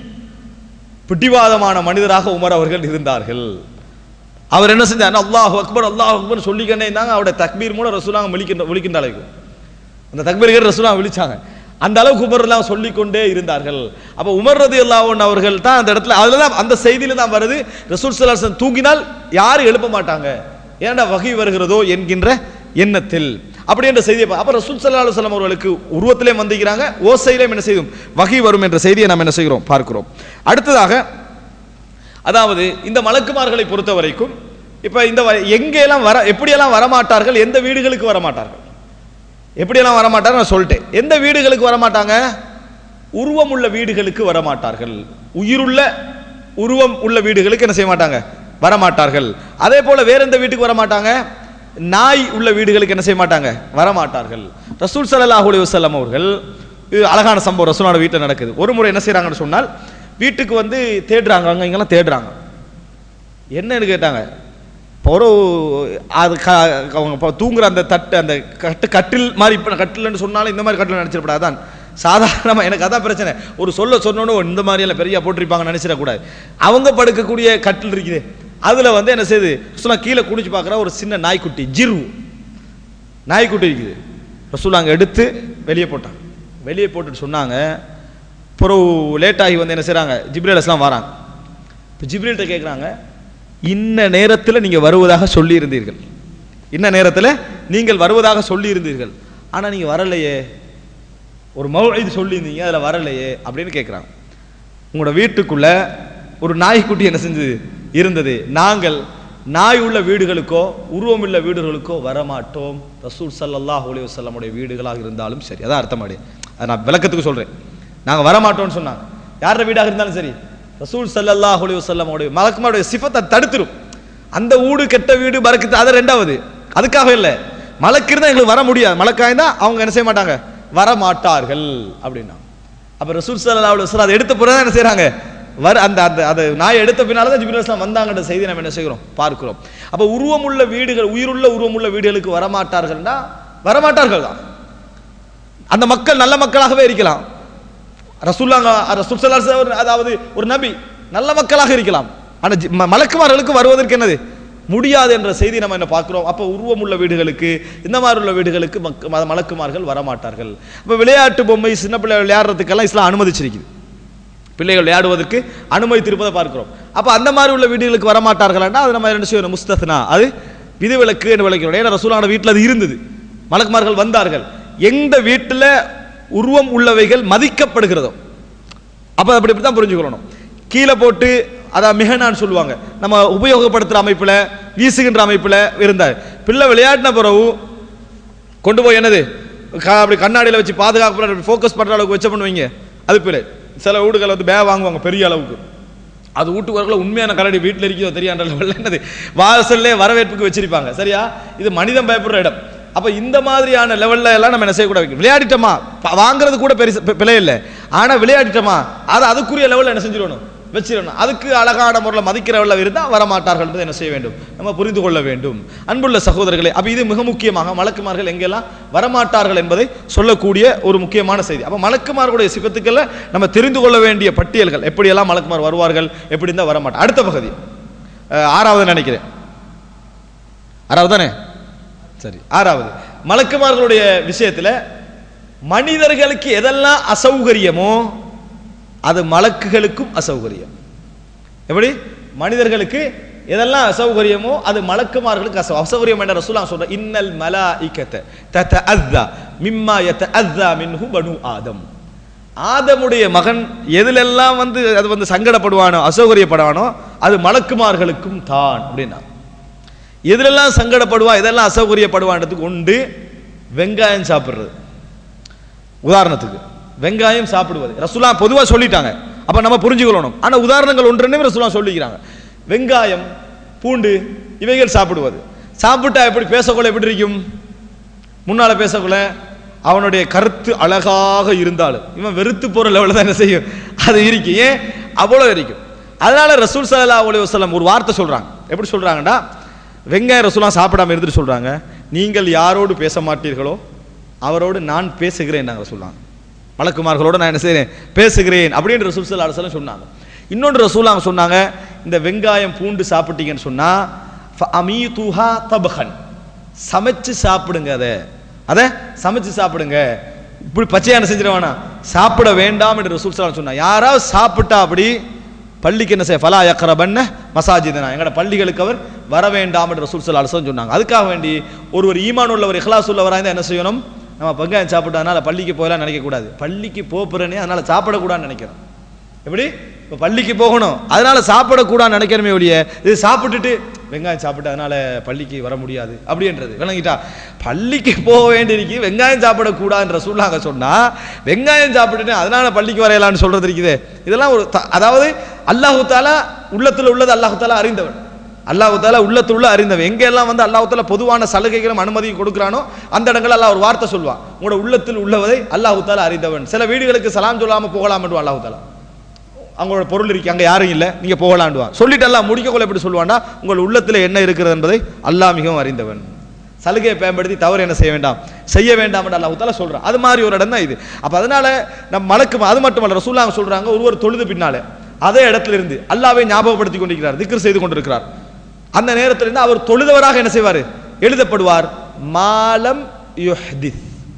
பிடிவாதமான மனிதராக உமர் அவர்கள் இருந்தார்கள் அவர் என்ன செஞ்சார் அல்லாஹ் அக்பர் அல்லாஹ் அக்பர் சொல்லிக்கிட்டே இருந்தாங்க அவருடைய தக்பீர் மூலம் ரசூலாங்க விழிக்கின்ற விழிக்கின்ற அளவுக்கு அந்த தக்பீர்கள் ரசூலாங்க விழிச்சாங்க அந்த அளவுக்கு உமர் எல்லாம் சொல்லிக்கொண்டே இருந்தார்கள் அப்ப உமர் ரதி அல்லாஹன் அவர்கள் தான் அந்த இடத்துல அதுல தான் அந்த செய்தியில தான் வருது ரசூல் சல்லாஹ் தூங்கினால் யாரும் எழுப்ப மாட்டாங்க ஏன்டா வகை வருகிறதோ என்கின்ற எண்ணத்தில் அப்படி என்ற செய்தியை பா- அப்ப ரசூல் சல்லா அலுவலம் அவர்களுக்கு உருவத்திலே வந்திருக்கிறாங்க ஓசையிலும் என்ன செய்யும் வகை வரும் என்ற செய்தியை நாம் என்ன செய்கிறோம் பார்க்கிறோம் அடுத்ததாக அதாவது இந்த மலக்குமார்களை பொறுத்த வரைக்கும் இப்போ இந்த வ- எங்கெல்லாம் வர எப்படியெல்லாம் வரமாட்டார்கள் எந்த வீடுகளுக்கு வரமாட்டார்கள் எப்படியெல்லாம் வரமாட்டார்கள் நான் சொல்லிட்டேன் எந்த வீடுகளுக்கு வரமாட்டாங்க உருவம் உள்ள வீடுகளுக்கு வரமாட்டார்கள் உயிருள்ள உருவம் உள்ள வீடுகளுக்கு என்ன செய்ய மாட்டாங்க வரமாட்டார்கள் அதே போல வேற எந்த வீட்டுக்கு வரமாட்டாங்க நாய் உள்ள வீடுகளுக்கு என்ன செய்ய மாட்டாங்க வரமாட்டார்கள் ரசூல் ஸல்லல்லாஹு அலைஹி வஸல்லம் அவர்கள் இது அழகான சம்பவம் ரசூலோட வீட்டில் நடக்குது ஒரு முறை என்ன செய்றாங்கன்னு சொன்னால் வீட்டுக்கு வந்து தேடுறாங்க அங்க இங்கெல்லாம் தேடுறாங்க என்னன்னு கேட்டாங்க இப்போ ஒரு அது க அவங்க இப்போ தூங்குற அந்த தட்டு அந்த கட்டு கட்டில் மாதிரி இப்போ கட்டில்னு சொன்னாலும் இந்த மாதிரி கட்டில் நினச்சிடக்கூடாது அதான் சாதாரணமாக எனக்கு அதான் பிரச்சனை ஒரு சொல்ல சொன்னோன்னு இந்த மாதிரியெல்லாம் பெரிய போட்டிருப்பாங்க நினச்சிடக்கூடாது அவங்க படுக்கக்கூடிய கட்டில் இருக்குது அதில் வந்து என்ன செய்யுது ரசூலா கீழே குடிச்சு பார்க்குற ஒரு சின்ன நாய்க்குட்டி ஜிரு நாய்க்குட்டி இருக்குது ரசூலா அங்கே எடுத்து வெளியே போட்டாங்க வெளியே போட்டுட்டு சொன்னாங்க பிறகு லேட் ஆகி வந்து என்ன செய்கிறாங்க ஜிப்ரேல் அஸ்லாம் வராங்க இப்போ ஜிப்ரீல்கிட்ட கேட்குறாங்க இன்ன நேரத்தில் நீங்கள் வருவதாக சொல்லியிருந்தீர்கள் இன்ன நேரத்தில் நீங்கள் வருவதாக சொல்லியிருந்தீர்கள் ஆனால் நீங்கள் வரலையே ஒரு மௌஇது சொல்லியிருந்தீங்க அதில் வரலையே அப்படின்னு கேட்குறாங்க உங்களோட வீட்டுக்குள்ள ஒரு நாய்க்குட்டி என்ன செஞ்சது இருந்தது நாங்கள் நாய் உள்ள வீடுகளுக்கோ உருவம் உள்ள வீடுகளுக்கோ வரமாட்டோம் ரசூல் ஸல்லல்லாஹு அலைஹி வஸல்லமுடைய வீடுகளாக இருந்தாலும் சரி அதான் அர்த்தமாடி அதை நான் விளக்கத்துக்கு சொல்கிறேன் நாங்கள் வரமாட்டோம்னு சொன்னாங்க யாரோட வீடாக இருந்தாலும் சரி ரசூல் ஸல்லல்லாஹு அலைஹி வஸல்லமுடைய மலக்குமாருடைய சிஃபத்தை தடுத்துரும் அந்த வீடு கெட்ட வீடு பறக்குது அது ரெண்டாவது அதுக்காக இல்லை மலக்கு இருந்தால் எங்களுக்கு வர முடியாது மலக்காய்ந்தா அவங்க என்ன செய்ய மாட்டாங்க வர மாட்டார்கள் அப்படின்னா அப்ப ரசூல் ஸல்லல்லாஹு அலைஹி வஸல்லம் அதை எடுத்த பிறகு தான் என்ன செய்றாங்க வர அந்த அந்த அதை நாய் எடுத்த பின்னால தான் ஜிப்ரீல் அலைஹிஸ்ஸலாம் வந்தாங்கன்ற செய்தி நம்ம என்ன செய்கிறோம் பார்க்கிறோம் அப்ப உருவமுள்ள வீடுகள் உயிருள்ள உருவமுள்ள வீடுகளுக்கு வரமாட்டார்கள்னா வரமாட்டார்கள் தான் அந்த மக்கள் நல்ல மக்களாகவே இருக்கலாம் ரசூல்லாங்க ரசூல் ஸல்லல்லாஹு அலைஹி வஸல்லம் அதாவது ஒரு நபி நல்ல மக்களாக இருக்கலாம் ஆனா ஜி- ம- மலக்குமார்களுக்கு வருவதற்கு என்னது முடியாது என்ற செய்தி நம்ம என்ன பார்க்கிறோம் அப்போ உருவம் உள்ள வீடுகளுக்கு இந்த மாதிரி உள்ள வீடுகளுக்கு மக்க- ம- மலக்குமார்கள் வரமாட்டார்கள் அப்போ விளையாட்டு பொம்மை சின்ன பிள்ளை விளையாடுறதுக்கெல்லாம் இஸ்லாம் அனுமதிச்சிருக்குது பிள்ளைகள் விளையாடுவதற்கு அனுமதித்திருப்பதை பார்க்கிறோம் அப்போ அந்த மாதிரி உள்ள வீடுகளுக்கு வரமாட்டார்கள்னா அது நம்ம என்ன செய்யணும் முஸ்தத்னா அது விதிவிலக்கு என்று விளக்கிறோம் ஏன்னா ரசூலான வீட்டில் அது இருந்தது மலக்குமார்கள் வந்தார்கள் எந்த வீட்டில் உருவம் உள்ளவைகள் மதிக்கப்படுகிறதோ அப்போ அப்படி இப்படி தான் புரிஞ்சுக்கணும் கீழே போட்டு அதான் மிகனான்னு சொல்லுவாங்க நம்ம உபயோகப்படுத்துகிற அமைப்பில் வீசுகின்ற அமைப்பில் இருந்தார் பிள்ளை விளையாடின பிறகு கொண்டு போய் என்னது க- அப்படி கண்ணாடியில் வச்சு பாதுகாப்பு ஃபோக்கஸ் பண்ணுற அளவுக்கு வச்ச பண்ணுவீங்க அது பிள்ளை சில வீடுகள் வந்து பே வாங்குவாங்க பெரிய அளவுக்கு அது வீட்டுக்கு வரக்குள்ள உண்மையான கரடி வீட்டில் இருக்கிறதோ தெரியாத லெவலில் என்னது வாசல்லே வரவேற்புக்கு வச்சிருப்பாங்க சரியா இது மனிதன் பயப்படுற இடம் அப்போ இந்த மாதிரியான லெவல்ல எல்லாம் நம்ம என்ன செய்யக்கூடாது விளையாடிட்டோமா ப- வாங்குறது கூட பெரிய பிழை இல்லை ஆனால் விளையாடிட்டோமா அதை அதுக்குரிய லெவலில் என்ன செஞ்சிடணும் வச்சிடணும் அதுக்கு அழகான முறையில் மதிக்கிறவர்கள் இருந்தால் வரமாட்டார்கள் என்பதை என்ன செய்ய வேண்டும் நம்ம புரிந்து கொள்ள வேண்டும் அன்புள்ள சகோதரர்களே அப்போ இது மிக முக்கியமாக மலக்குமார்கள் எங்கெல்லாம் வரமாட்டார்கள் என்பதை சொல்லக்கூடிய ஒரு முக்கியமான செய்தி அப்போ மலக்குமார்களுடைய சிபத்துக்களை நம்ம தெரிந்து கொள்ள வேண்டிய பட்டியல்கள் எப்படியெல்லாம் மலக்குமார் வருவார்கள் எப்படி இருந்தால் வரமாட்டார் அடுத்த பகுதி அஹ், ஆறாவது நினைக்கிறேன் ஆறாவது தானே சரி ஆறாவது மலக்குமார்களுடைய விஷயத்துல மனிதர்களுக்கு எதெல்லாம் அசௌகரியமோ அது மலக்குகளுக்கும் அசௌகரியம் எப்படி மனிதர்களுக்கு எதெல்லாம் அசௌகரியமோ அது மலக்குமார்களுக்கு அசௌ அசௌகரியம் என்ற ரசூலா சொல்ற இன்னல் மலாஇகத ததஅஸ்ஸா மிம்மா யதஅஸ்ஸா மின்ஹு பனு ஆதம் ஆதமுடைய மகன் எதிலெல்லாம் வந்து அது வந்து சங்கடப்படுவானோ அசௌகரியப்படுவானோ அது மலக்குமார்களுக்கும் தான் அப்படின்னா எதிலெல்லாம் சங்கடப்படுவா இதெல்லாம் அசௌகரியப்படுவான்றதுக்கு உண்டு வெங்காயம் சாப்பிடுறது உதாரணத்துக்கு வெங்காயம் சாப்பிடுவது ரசூலா பொதுவாக சொல்லிட்டாங்க அப்போ நம்ம புரிஞ்சுக்கொள்ளணும் ஆனால் உதாரணங்கள் ஒன்றுன்னு ரசூலா சொல்லிக்கிறாங்க வெங்காயம் பூண்டு இவைகள் சாப்பிடுவது சாப்பிட்டா எப்படி பேசக்குள்ள எப்படி இருக்கும் முன்னால் பேசக்குள்ள அவனுடைய கருத்து அழகாக இருந்தாலும் இவன் வெறுத்து போகிற லெவலில் தான் என்ன செய்யும் அது இருக்கும் ஏன் அவ்வளோ இருக்கும் அதனால ரசூல் ஸல்லல்லாஹு அலைஹி வஸல்லம் ஒரு வார்த்தை சொல்கிறாங்க எப்படி சொல்கிறாங்கடா வெங்காயம் ரசூலா சாப்பிடாம இருந்துட்டு சொல்கிறாங்க நீங்கள் யாரோடு பேச மாட்டீர்களோ அவரோடு நான் பேசுகிறேன் நாங்கள் சொல்லுவாங்க மலக்குமார்களோடு நான் என்ன செய்கிறேன் பேசுகிறேன் அப்படின்னு ரசூல் ஸல்லல்லாஹு அலைஹி வஸல்லம் சொன்னாங்க இன்னொன்று ரசூலாங்க சொன்னாங்க இந்த வெங்காயம் பூண்டு சாப்பிட்டீங்கன்னு சொன்னா ஃபஅமீதுஹா தபஹன் சமைச்சு சாப்பிடுங்க அதை அதை சமைச்சு சாப்பிடுங்க இப்படி பச்சையான செஞ்சிட வேணாம் சாப்பிட வேண்டாம் என்று ரசூல் ஸல்லல்லாஹு அலைஹி வஸல்லம் சொன்னா யாராவது சாப்பிட்டா அப்படி பள்ளிக்கு என்ன செய்ய ஃபலா யக்ரபன்ன மசாஜிதனா எங்கட பள்ளிகளுக்கு அவர் வர வேண்டாம் என்று ரசூல் ஸல்லல்லாஹு அலைஹி வஸல்லம் சொன்னாங்க அதுக்காக வேண்டி ஒருவர் ஈமான் உள்ளவர் இஹ்லாஸ் உள்ளவராக இருந்தால் என்ன செய்யணும் நம்ம வெங்காயம் சாப்பிட்டா அதனால பள்ளிக்கு போகலாம் நினைக்கக்கூடாது பள்ளிக்கு போகிறேனே அதனால சாப்பிடக்கூடாதுன்னு நினைக்கிறோம் எப்படி இப்போ பள்ளிக்கு போகணும் அதனால சாப்பிடக்கூடாதுன்னு நினைக்கிறமே ஒழிய இது சாப்பிட்டுட்டு வெங்காயம் சாப்பிட்டு அதனால பள்ளிக்கு வர முடியாது அப்படின்றது விளங்கிட்டா பள்ளிக்கு போக வேண்டியிருக்கு வெங்காயம் சாப்பிடக்கூடாதுன்ற சூழ்நாங்க சொன்னா வெங்காயம் சாப்பிட்டுட்டு அதனால பள்ளிக்கு வரையலாம்னு சொல்றது இருக்குது இதெல்லாம் ஒரு த- அதாவது அல்லாஹு தாலா உள்ளத்துல உள்ளது அல்லாஹு தாலா அறிந்தவன் அல்லாஹு தாலா உள்ளத்துள்ள அறிந்தவன் எங்கெல்லாம் வந்து அல்லாஹு தாலா பொதுவான சலுகைகளும் அனுமதியும் கொடுக்குறானோ அந்த இடங்கள் அல்லாஹ் ஒரு வார்த்தை சொல்லுவான் உங்களோட உள்ளத்தில் உள்ளவதை அல்லாஹு தாலா அறிந்தவன் சில வீடுகளுக்கு சலாம் சொல்லாம போகலாம் அல்லாஹு தாலா அவங்களோட பொருள் இருக்கு அங்க யாரும் இல்லை நீங்க போகலாண்டுவான் சொல்லிட்டு அல்லாஹ் முடிக்கக்குள்ள எப்படி சொல்லுவான்னா உங்கள் உள்ளத்துல என்ன இருக்கிறது என்பதை அல்லாஹ் மிகவும் அறிந்தவன் சலுகையை பயன்படுத்தி தவறு என்ன செய்ய வேண்டாம் செய்ய வேண்டாம் என்று அல்லாஹ் தாலா சொல்றான் அது மாதிரி ஒரு இடம் தான் இது அப்ப அதனால நம்ம மலக்கு அது மட்டுமல்ல ரசூல்லாங்க சொல்றாங்க ஒருவர் தொழுது பின்னாலே அதே இடத்துல இருந்து அல்லாவை ஞாபகப்படுத்தி கொண்டிருக்கிறார் திக்ர் செய்து கொண்டிருக்கிறார் அந்த நேரத்தில் இருந்து அவர் தொழுதவராக என்ன செய்வார் எழுதப்படுவார் மாலம் யுஹ்தித்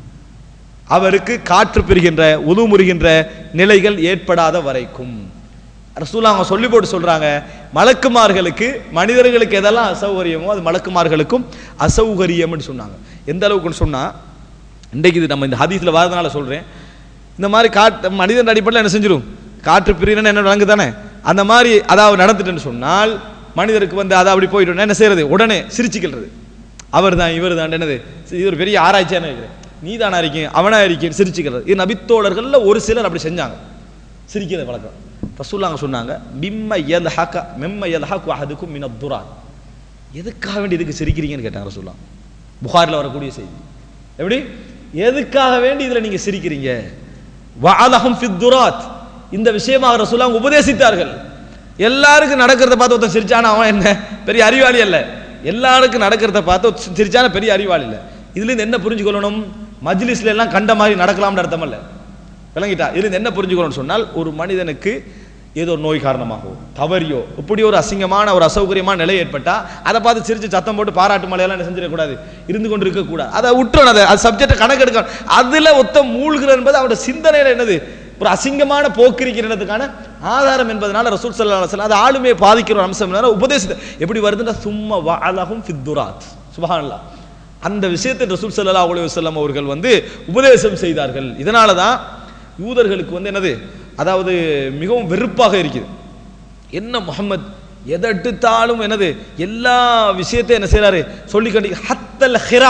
அவருக்கு காற்று பெறுகின்ற உது முறுகின்ற நிலைகள் ஏற்படாத வரைக்கும் ரசூலா அவங்க சொல்லி போட்டு சொல்றாங்க மலக்குமார்களுக்கு மனிதர்களுக்கு எதெல்லாம் அசௌகரியமோ அது மலக்குமார்களுக்கும் அசௌகரியம்னு சொன்னாங்க எந்த அளவுக்குன்னு சொன்னா இன்றைக்கு இது நம்ம இந்த ஹதீஸ்ல வரதுனால சொல்றேன் இந்த மாதிரி காற்று மனிதன் அடிப்படையில் என்ன செஞ்சிடும் காற்று பிரியன்னு என்ன விளங்கு தானே அந்த மாதிரி அதாவது நடந்துட்டுன்னு சொன்னால் மனிதருக்கு வந்து அதை அப்படி போயிட்டு என்ன செய்யறது உடனே சிரிச்சுக்கிறது அவர் தான் இவர் தான் என்னது இது ஒரு பெரிய ஆராய்ச்சியான இருக்கிறேன் நீ தானா இருக்கீங்க அவனா இருக்கேன் சிரிச்சுக்கிறது இது நபித்தோழர்கள்ல ஒரு சிலர் அப்படி செஞ்சாங்க சிரிக்கிறது வழக்கம் ரசூல்லாங்க சொன்னாங்க மிம்ம யல்ஹக மிம்ம யல்ஹகு அஹதுக்கும் மின துராத் எதுக்காக வேண்டி இதுக்கு சிரிக்கிறீங்கன்னு கேட்டாங்க ரசூல்லா புகாரில் வரக்கூடிய செய்தி எப்படி எதுக்காக வேண்டி இதுல நீங்க சிரிக்கிறீங்க வஅலஹும் ஃபித் துராத் இந்த விஷயமாக ரசூல்லா உபதேசித்தார்கள் எல்லாருக்கும் நடக்கிறத பார்த்து ஒருத்தன் சிரிச்சானா அவன் என்ன பெரிய அறிவாளி அல்ல எல்லாருக்கும் நடக்கிறத பார்த்து ஒருத்தன் சிரிச்சான பெரிய அறிவாளி இல்லை இதுல இருந்து என்ன புரிஞ்சுக்கொள்ளணும் மஜ்லிஸ்ல எல்லாம் கண்ட மாதிரி நடக்கலாம்னு அர்த்தம் அல்ல விளங்கிட்டா இதுல இருந்து என்ன புரிஞ்சுக்கணும்னு சொன்னால் ஒரு மனிதனுக்கு ஏதோ ஒரு நோய் காரணமாகவோ தவறியோ இப்படி ஒரு அசிங்கமான ஒரு அசௌகரியமான நிலை ஏற்பட்டா அதை பார்த்து சிரிச்சு சத்தம் போட்டு பாராட்டு மலையெல்லாம் என்ன செஞ்சிடக்கூடாது இருந்து கொண்டு இருக்கக்கூடாது அதை விட்டுறணும் அதை அது சப்ஜெக்டை கணக்கு எடுக்கணும் அதுல ஒத்த மூழ்கிறது என்பது அவருடைய சிந்தனையில என்னது ஒரு அசிங்கமான போக்கிரிக்கிறதுக்கான ஆதாரம் என்பதனால ரசூல் சல்லா அலுவலம் அது ஆளுமையை பாதிக்கிற ஒரு அம்சம் என்னன்னா உபதேசத்தை எப்படி வருதுன்னா சும்மா வாழகும் ஃபித்துராத் சுபஹானல்லாஹ் அந்த விஷயத்தை ரசூல் ஸல்லல்லாஹு அலைஹி வஸல்லம் அவர்கள் வந்து உபதேசம் செய்தார்கள் இதனால தான் யூதர்களுக்கு வந்து என்னது அதாவது மிகவும் வெறுப்பாக இருக்குது என்ன முகமது எதை எடுத்தாலும் என்னது எல்லா விஷயத்தையும் என்ன செய்றாரு சொல்லி கண்டி ஹத்தல் ஹிரா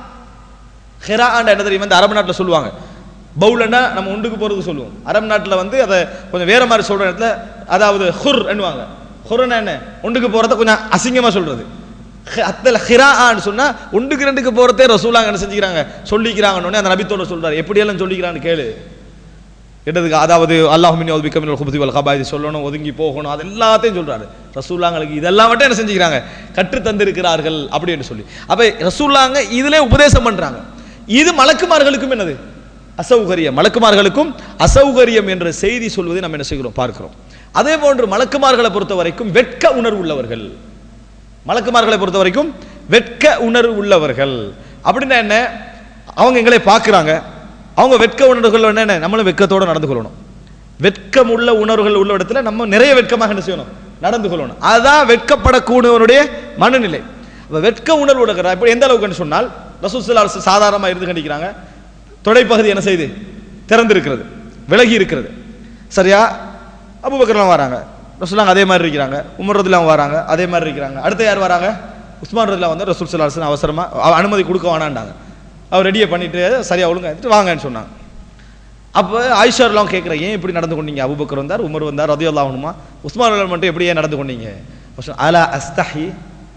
ஹிராண்ட என்ன தெரியும் வந்து அரபு நாட்டில் சொல்லுவாங்க பவுலன்னா நம்ம உண்டுக்கு போறது சொல்லுவோம் அரபு நாட்டில் வந்து அதை கொஞ்சம் வேற மாதிரி சொல்ற இடத்துல அதாவது ஹுர் என்னுவாங்க ஹுர்னா என்ன ஒண்டுக்கு போறத கொஞ்சம் அசிங்கமா சொல்றது ஹ- அத்தல ஹிரான்னு சொன்னா ஒண்டுக்கு ரெண்டுக்கு போறதே ரசூலாங்க என்ன செஞ்சுக்கிறாங்க சொல்லிக்கிறாங்கன்னு அந்த நபித்தோட சொல்றாரு எப்படியெல்லாம் சொல்லிக்கிறான்னு கேளு என்னதுக்கு அதாவது அல்லாஹ் மின் யௌது பிக்கமினல் குபதி வல் கபாதி சொல்லணும் ஒதுங்கி போகணும் அது எல்லாத்தையும் சொல்றாரு ரசூல்லாங்களுக்கு இதெல்லாம் மட்டும் என்ன செஞ்சுக்கிறாங்க கற்று தந்திருக்கிறார்கள் அப்படின்னு சொல்லி அப்ப ரசூல்லாங்க இதுல உபதேசம் பண்றாங்க இது மலக்குமார்களுக்கும் என்னது அசௌகரியம் மலக்குமார்களுக்கும் அசௌகரியம் என்ற செய்தி சொல்வதை நம்ம என்ன செய்கிறோம் பார்க்கிறோம் அதே போன்று மலக்குமார்களை பொறுத்த வரைக்கும் வெட்க உணர்வு உள்ளவர்கள் மலக்குமார்களை பொறுத்த வரைக்கும் வெட்க உணர்வு உள்ளவர்கள் அப்படின்னா என்ன அவங்க எங்களை பார்க்குறாங்க அவங்க வெட்க உணர்வுகள் என்ன நம்மளும் வெட்கத்தோடு நடந்து கொள்ளணும் வெட்கம் உள்ள உணர்வுகள் உள்ள இடத்துல நம்ம நிறைய வெட்கமாக என்ன செய்யணும் நடந்து கொள்ளணும் அதுதான் வெட்கப்படக்கூடியவனுடைய மனநிலை அப்ப வெட்க உணர்வு உள்ள இப்போ எந்த அளவுக்குன்னு சொன்னால் ரசூசல்லா சாதாரணமாக இருந்து கண்டிக்கிறாங்க தொடைப்பகுதி என்ன செய்யுது திறந்திருக்கிறது விலகி இருக்கிறது சரியா அபுபக்கர்லாம் வராங்க ரசூலாங்க அதே மாதிரி இருக்கிறாங்க உமர் ரதுலாம் வராங்க அதே மாதிரி இருக்கிறாங்க அடுத்து யார் வராங்க உஸ்மான் ரதுல்லா வந்து ரசூல் சல்லாஹன் அவசரமா அவ- அனுமதி கொடுக்க வேணாண்டாங்க அவர் ரெடியை பண்ணிட்டு சரியா ஒழுங்கா எடுத்துட்டு வாங்கன்னு சொன்னாங்க அப்போ ஆயிஷார்லாம் கேட்குற ஏன் இப்படி நடந்து கொண்டீங்க அபுபக்கர் வந்தார் உமர் வந்தார் ரதியுல்லா ஆகணுமா உஸ்மான் ரலியல்லாஹு மட்டும் எப்படி ஏன் நடந்து கொண்டீங்க அப்ப சொன்ன, அலா அஸ்தஹி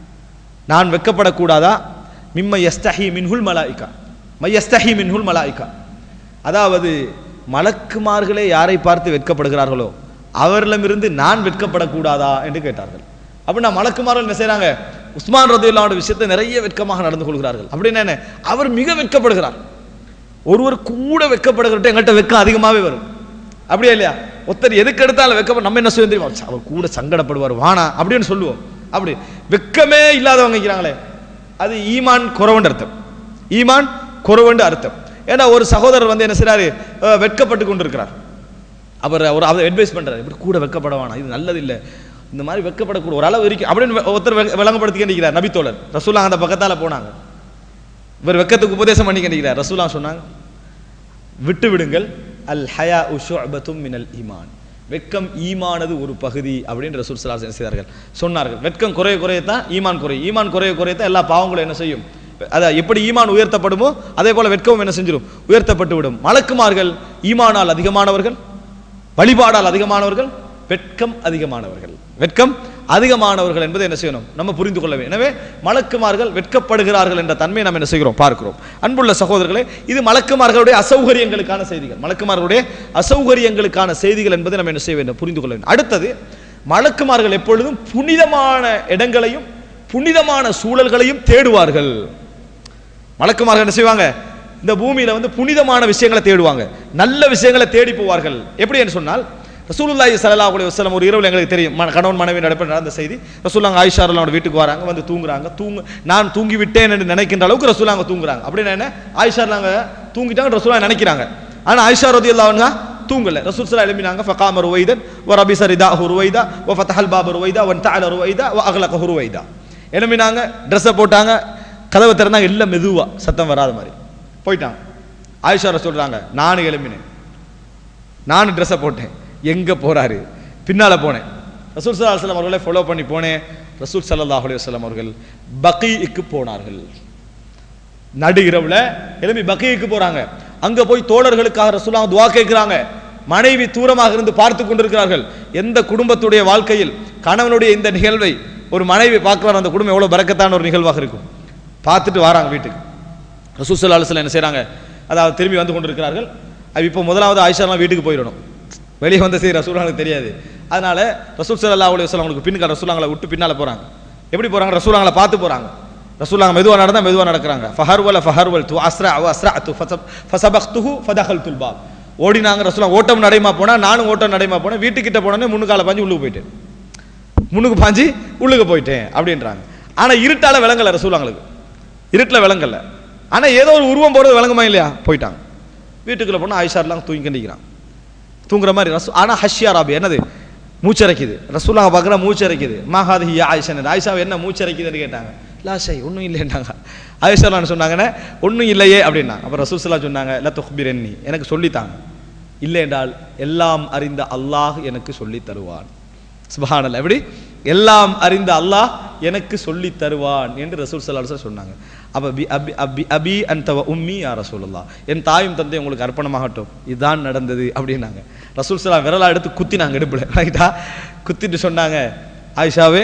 நான் வெட்கப்படக்கூடாதா மிம்ம யஸ்தஹி மின்ஹுல் மலாயிகா மையஸ்தஹி மின்ஹுல் மலாயிகா அதாவது மலக்குமார்களே யாரை பார்த்து வெட்கப்படுகிறார்களோ அவரிடமிருந்து நான் வெட்கப்படக்கூடாதா என்று கேட்டார்கள் அப்படின்னா மலக்குமார்கள் என்ன செய்றாங்க உஸ்மான் ரதியுல்லாவோட விஷயத்தை நிறைய வெட்கமாக நடந்து கொள்கிறார்கள் அப்படின்னா என்ன அவர் மிக வெட்கப்படுகிறார் ஒருவர் கூட வெட்கப்படுகிறட்ட எங்கள்கிட்ட வெட்கம் அதிகமாகவே வரும் அப்படியா இல்லையா ஒருத்தர் எதுக்கு எடுத்தாலும் வெட்கப்பட நம்ம என்ன செய்வோம் தெரியுமா ச்ச, அவர் கூட சங்கடப்படுவார் வானா அப்படின்னு சொல்லுவோம் அப்படி வெட்கமே இல்லாதவங்க இருக்கிறாங்களே அது ஈமான் குறவுண்டு அர்த்தம் ஈமான் குறவுண்டு அர்த்தம் ஏன்னா ஒரு சகோதரர் வந்து என்ன செய்றாரு அஹ், வெட்கப்பட்டு கொண்டிருக்கிறார் அவர் அவர் அவர் அட்வைஸ் பண்றாரு இப்படி கூட வெட்கப்பட வேணாம் இது நல்லது இல்லை இந்த மாதிரி வெட்கப்படக்கூட ஒரு அளவு இருக்கு அப்படின்னு வெ- ஒருத்தர் வெ- விளங்கப்படுத்திக்கிட்டு இருக்கிறார் நபித்தோழர் ரசூலா அந்த பக்கத்தால போனாங்க இவர் வெக்கத்துக்கு உபதேசம் பண்ணி கண்டிக்கிறார் ரசூலா சொன்னாங்க விட்டு விடுங்கள் அல் ஹயா உஷுபத்தும் மினல் ஈமான் வெட்கம் ஈமானது ஒரு பகுதி அப்படின்னு ரசூல் ஸல்லல்லாஹு அலைஹி வஸல்லம் செய்தார்கள் சொன்னார்கள் வெட்கம் குறைய குறையத்தான் ஈமான் குறையும் ஈமான் குறைய குறையத்தான் எல்லா பாவங்களும் என்ன செய்யும் அதான் எப்படி ஈமான் உயர்த்தப்படுமோ அதே போல வெட்கமும் என்ன செஞ்சிடும் உயர்த்தப்பட்டு விடும் மலக்குமார்கள் ஈமானால் அதிகமானவர்கள் வழிபாடால் அதிகமானவர்கள் வெட்கம் அதிகமானவர்கள் வெட்கம் அதிகமானவர்கள் என்பதை என்ன செய்யணும் நம்ம புரிந்து கொள்ள வேண்டும் எனவே மலக்குமார்கள் வெட்கப்படுகிறார்கள் என்ற தன்மையை நம்ம என்ன செய்கிறோம் பார்க்கிறோம் அன்புள்ள சகோதரர்களே இது மலக்குமார்களுடைய அசௌகரியங்களுக்கான செய்திகள் மலக்குமார்களுடைய அசௌகரியங்களுக்கான செய்திகள் என்பதை நம்ம என்ன செய்ய வேண்டும் புரிந்து கொள்ள வேண்டும் அடுத்தது மலக்குமார்கள் எப்பொழுதும் புனிதமான இடங்களையும் புனிதமான சூழல்களையும் தேடுவார்கள் மலக்குமார்கள் என்ன செய்வாங்க இந்த பூமியில வந்து புனிதமான விஷயங்களை தேடுவாங்க நல்ல விஷயங்களை தேடி போவார்கள் எப்படி என்று சொன்னால் ரசூலுல்லாஹி ஸல்லல்லாஹு அலைஹி வஸல்லம் ஒரு இரவில் எங்களுக்கு தெரியும் ம- கணவன் மனைவி நடப்ப நடந்த செய்தி ரசூலுல்லாஹ் ஆயிஷா ரலியல்லாஹு வீட்டுக்கு வராங்க வந்து தூங்குறாங்க தூங்கு நான் தூங்கி விட்டேன் என்று நினைக்கின்ற அளவுக்கு ரசூலுல்லாஹ் அங்க தூங்குறாங்க அப்படின்னா என்ன ஆயிஷா நாங்க தூங்கிட்டாங்க ரசூலுல்லாஹ் நினைக்கிறாங்க ஆனா ஆயிஷா ரலியல்லாஹு அன்ஹா தூங்கல ரசூல் ஸல்லல்லாஹு எழுப்பினாங்க ஃபகாம ருவைதன் வ ரபிஸ ரிதாஹு ருவைதா வ ஃபதஹல் பாப ருவைதா வ தஅல ருவைதா வ அக்லக ருவைதா எழுப்பினாங்க ட்ரெஸ்ஸை போட்டாங்க கதவை திறந்தாங்க எல்லாம் மெதுவா சத்தம் வராத மாதிரி போயிட்டாங்க ஆயிஷார சொல்றாங்க நானும் எழுப்பினேன் நானும் ட்ரெஸ்ஸை போட்டேன் எங்க போறாரு பின்னால போனேன் ரசூல் சல்லா அலுவலம் அவர்களை ஃபாலோ பண்ணி போனேன் ரசூல் சல்லல்லாஹு அலைஹி வஸல்லம் அவர்கள் பகீக்கு போனார்கள் நடு இரவுல எழுப்பி பகீக்கு போறாங்க அங்க போய் தோழர்களுக்காக ரசூலுல்லாஹ் துவா கேட்கிறாங்க மனைவி தூரமாக இருந்து பார்த்து கொண்டிருக்கிறார்கள் எந்த குடும்பத்துடைய வாழ்க்கையில் கணவனுடைய இந்த நிகழ்வை ஒரு மனைவி பார்க்கிறார் அந்த குடும்பம் எவ்வளவு பறக்கத்தான ஒரு நிகழ்வாக இருக்கும் பார்த்துட்டு வராங்க வீட்டுக்கு ரசூல் சல்லா அலுவலம் என்ன செய்றாங்க அதாவது திரும்பி வந்து கொண்டிருக்கிறார்கள் அது இப்போ முதலாவது ஆயிஷாலாம் வீட்டுக்கு போயிடணும் வெளியே வந்த செய்தி ரசூலாங்களுக்கு தெரியாது அதனால ரசூல் சல்லா அலி வஸ்லாம் அவங்களுக்கு பின்னுக்கு ரசூலாங்களை விட்டு பின்னால போறாங்க எப்படி போறாங்க ரசூலாங்களை பார்த்து போறாங்க ரசூலாங்க மெதுவா நடந்தா மெதுவா நடக்கிறாங்க ஃபஹர்வல ஃபஹர்வல் து அஸ்ரா அவ அஸ்ரா து ஃபசபக்துஹு ஃபதஹல் துல் பாப் ஓடினாங்க ரசூலா ஓட்டம் நடைமா போனா நானும் ஓட்டம் நடைமா போனேன் வீட்டுக்கிட்ட போனோடனே முன்னுக்கால பாஞ்சு உள்ளுக்கு போயிட்டேன் முன்னுக்கு பாஞ்சு உள்ளுக்கு போயிட்டேன் அப்படின்றாங்க ஆனா இருட்டால விளங்கல ரசூலாங்களுக்கு இருட்டில் விளங்கல ஆனா ஏதோ ஒரு உருவம் போறது விளங்குமா இல்லையா போயிட்டாங்க வீட்டுக்குள்ள போனா ஆயிஷார்லாம் தூங்கி கண்டிக்கிறான் தூங்குற மாதிரி ரசூ ஆனா ஹஷ்யா ராபி என்னது மூச்சரைக்குது ரசூலாக பார்க்குற மூச்சரைக்குது மகாதி ஆயிஷன் ஆயிஷாவை என்ன மூச்சரைக்குதுன்னு கேட்டாங்க லாஷை ஒன்றும் இல்லைன்னாங்க ஆயிஷாலான்னு சொன்னாங்கன்னு ஒன்றும் இல்லையே அப்படின்னா அப்போ ரசூசலா சொன்னாங்க இல்ல துஹ்பிரன்னி எனக்கு சொல்லித்தாங்க இல்லை என்றால் எல்லாம் அறிந்த அல்லாஹ் எனக்கு சொல்லி தருவான் சுபஹானல்ல எப்படி எல்லாம் அறிந்த அல்லாஹ் எனக்கு சொல்லி தருவான் என்று ரசூல் சல்லா சொன்னாங்க அப்ப பி அபி அபி அபி அன்த வ உம்மி யா ரசூலுல்லாஹ் என் தாயும் தந்தை உங்களுக்கு அர்ப்பணமாகட்டும் இதுதான் நடந்தது அப்படின்னாங்க ரசூல் சல்லா விரலா எடுத்து குத்தினாங்க இடுப்புல ரைட்டா குத்திட்டு சொன்னாங்க ஆயிஷாவே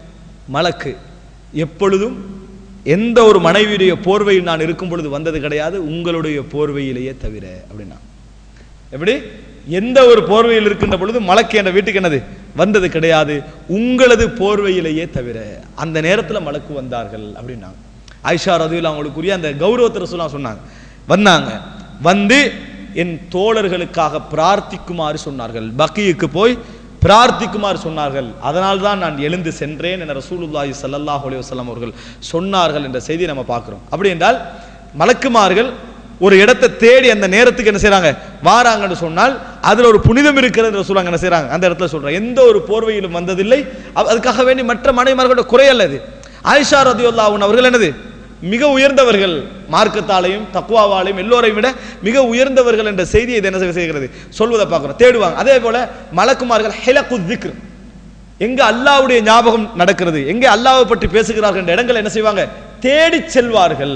மலக்கு எப்பொழுதும் எந்த ஒரு மனைவியுடைய போர்வையில் நான் இருக்கும் பொழுது வந்தது கிடையாது உங்களுடைய போர்வையிலேயே தவிர அப்படின்னா எப்படி எந்த ஒரு போர்வையில் இருக்கின்ற பொழுது மலக்கு என்ற வீட்டுக்கு என்னது வந்தது கிடையாது உங்களது போர்வையிலேயே தவிர அந்த நேரத்தில் மலக்கு வந்தார்கள் அப்படின்னாங்க ஆயிஷா ரதியில் அவங்களுக்குரிய அந்த கௌரவத்தை ரசூலா சொன்னாங்க வந்தாங்க வந்து என் தோழர்களுக்காக பிரார்த்திக்குமாறு சொன்னார்கள் பக்கியுக்கு போய் பிரார்த்திக்குமாறு சொன்னார்கள் அதனால் தான் நான் எழுந்து சென்றேன் என ரசூலுல்லாஹி ஸல்லல்லாஹு அலைஹி வஸல்லம் அவர்கள் சொன்னார்கள் என்ற செய்தியை நம்ம பார்க்கிறோம் அப்படி என்றால் மலக்குமார்கள் ஒரு இடத்தை தேடி அந்த நேரத்துக்கு என்ன செய்றாங்க வாராங்கன்னு சொன்னால் அதுல ஒரு புனிதம் இருக்கிறது சொல்றாங்க என்ன செய்றாங்க அந்த இடத்துல சொல்றாங்க எந்த ஒரு போர்வையிலும் வந்ததில்லை அவ- அதுக்காக வேண்டி மற்ற மனைவிமார்களோட குறை அல்லது ஆயிஷா ரதியுல்லாஹு அவர்கள் என்னது மிக உயர்ந்தவர்கள் மார்க்கத்தாலையும் தக்குவாவாலையும் எல்லோரையும் விட மிக உயர்ந்தவர்கள் என்ற செய்தியை இது என்ன செய்கிறது சொல்வதை பார்க்கிறோம் தேடுவாங்க அதே போல மலக்குமார்கள் ஹெலகு திக்ர் எங்க அல்லாஹ்வுடைய ஞாபகம் நடக்கிறது எங்க அல்லாஹ்வை பற்றி பேசுகிறார்கள் என்ற இடங்கள் என்ன செய்வாங்க தேடி செல்வார்கள்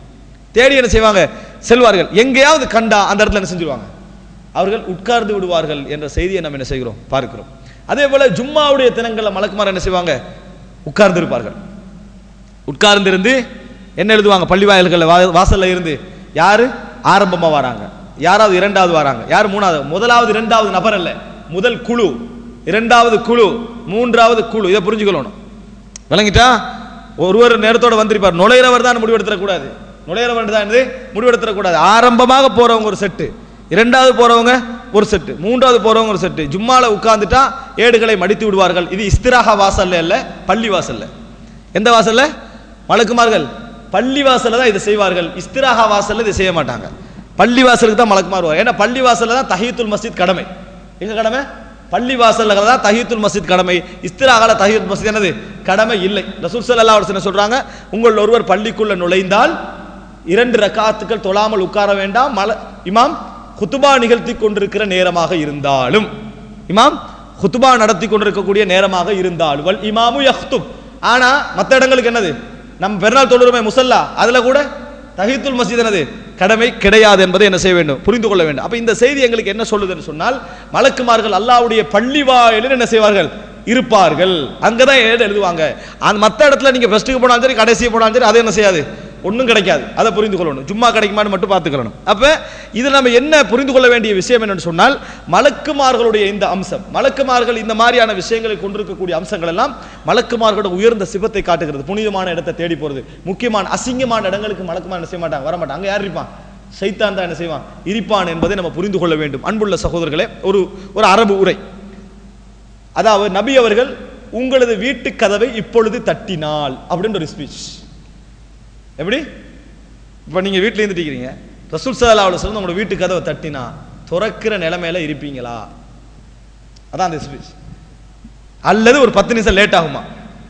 தேடி என்ன செய்வாங்க செல்வார்கள் எங்கேயாவது கண்டா அந்த இடத்துல என்ன செஞ்சிருவாங்க அவர்கள் உட்கார்ந்து விடுவார்கள் என்ற செய்தியை நம்ம என்ன செய்கிறோம் பார்க்கிறோம் அதே போல ஜும்மாவுடைய தினங்கள்ல மலக்குமார் என்ன செய்வாங்க உட்கார்ந்து இருப்பார்கள் உட்கார்ந்திருந்து என்ன எழுதுவாங்க பள்ளி வாயில்கள் வாசல்ல இருந்து யாரு ஆரம்பமா வராங்க யாராவது இரண்டாவது வராங்க யார் மூணாவது முதலாவது இரண்டாவது நபர் அல்ல முதல் குழு இரண்டாவது குழு மூன்றாவது குழு இதை புரிஞ்சுக்கணும் விளங்கிட்டா ஒருவர் நேரத்தோட வந்திருப்பார் நுழையிறவர் தான் முடிவெடுத்துடக்கூடாது நுழையிறவர் தான் இது முடிவெடுத்துடக்கூடாது ஆரம்பமாக போறவங்க ஒரு செட்டு இரண்டாவது போறவங்க ஒரு செட்டு மூன்றாவது போறவங்க ஒரு செட்டு ஜும்மால உட்கார்ந்துட்டா ஏடுகளை மடித்து விடுவார்கள் இது இஸ்திராக வாசல்ல அல்ல பள்ளி வாசல்ல எந்த வாசல்ல மலக்குமார்கள் பள்ளி வாசல்ல தான் இதை செய்வார்கள் இஸ்திராகா வாசல்ல இதை செய்ய மாட்டாங்க பள்ளி வாசலுக்கு தான் மலக்குமார் வருவாங்க ஏன்னா பள்ளி வாசல்ல தான் தஹீத்துல் மஸ்ஜித் கடமை எங்க கடமை பள்ளி வாசல்ல தான் தஹீத்துல் மஸ்ஜித் கடமை இஸ்திராகால தஹீத் மஸ்ஜித் என்னது கடமை இல்லை ரசூல் ஸல்லல்லாஹு அலைஹி வஸல்லம் சொல்றாங்க உங்கள் ஒருவர் பள்ளிக்குள்ள நுழைந்தால் இரண்டு ரக்காத்துக்கள் தொழாமல் உட்கார வேண்டாம் மல இமாம் குத்துபா நிகழ்த்தி கொண்டிருக்கிற நேரமாக இருந்தாலும் இமாம் ஹுத்துபா நடத்தி கொண்டிருக்கக்கூடிய நேரமாக இருந்தால் வல் இமாமு யஹ்துப் ஆனா மற்ற இடங்களுக்கு என்னது நம்ம பெருநாள் தொழுமை முசல்லா அதுல கூட தஹீத்துல் மஸ்ஜித் என்னது கடமை கிடையாது என்பதை என்ன செய்ய வேண்டும் புரிந்து கொள்ள வேண்டும் அப்ப இந்த செய்தி எங்களுக்கு என்ன சொல்லுதுன்னு சொன்னால் மலக்குமார்கள் அல்லாஹ்வுடைய பள்ளி வாயிலில் என்ன செய்வார்கள் இருப்பார்கள் அங்கதான் ஏடு எழுதுவாங்க அந்த மற்ற இடத்துல நீங்க ஃபர்ஸ்ட்டுக்கு போனாலும் சரி கடைசிக்கு போனாலும் சரி அது என்ன செய்யாது ஒன்றும் கிடைக்காது அதை புரிந்து கொள்ளணும் சும்மா கிடைக்குமான்னு மட்டும் பார்த்துக்கணும் அப்ப இது நம்ம என்ன புரிந்து கொள்ள வேண்டிய விஷயம் என்னன்னு சொன்னால் மலக்குமார்களுடைய இந்த அம்சம் மலக்குமார்கள் இந்த மாதிரியான விஷயங்களை கொண்டிருக்கக்கூடிய அம்சங்கள் எல்லாம் மலக்குமார்களோட உயர்ந்த சிவத்தை காட்டுகிறது புனிதமான இடத்தை தேடி போறது முக்கியமான அசிங்கமான இடங்களுக்கு மலக்குமார் என்ன செய்ய மாட்டாங்க வர மாட்டாங்க அங்க யார் இருப்பான் சைத்தான் தான் என்ன செய்வான் இருப்பான் என்பதை நம்ம புரிந்து கொள்ள வேண்டும் அன்புள்ள சகோதரர்களே ஒரு ஒரு அரபு உரை அதாவது நபி அவர்கள் உங்களது வீட்டு கதவை இப்பொழுது தட்டினால் அப்படின்னு ஒரு ஸ்பீச் எப்படி இப்போ நீங்க வீட்டில் இருந்துட்டு இருக்கிறீங்க ரசூல் சல்லா அலுவலம் சொல்லுங்க உங்களோட வீட்டு கதவை தட்டினா துறக்கிற நிலைமையில இருப்பீங்களா அதான் அந்த ஸ்பீச் அல்லது ஒரு பத்து நிமிஷம் லேட் ஆகுமா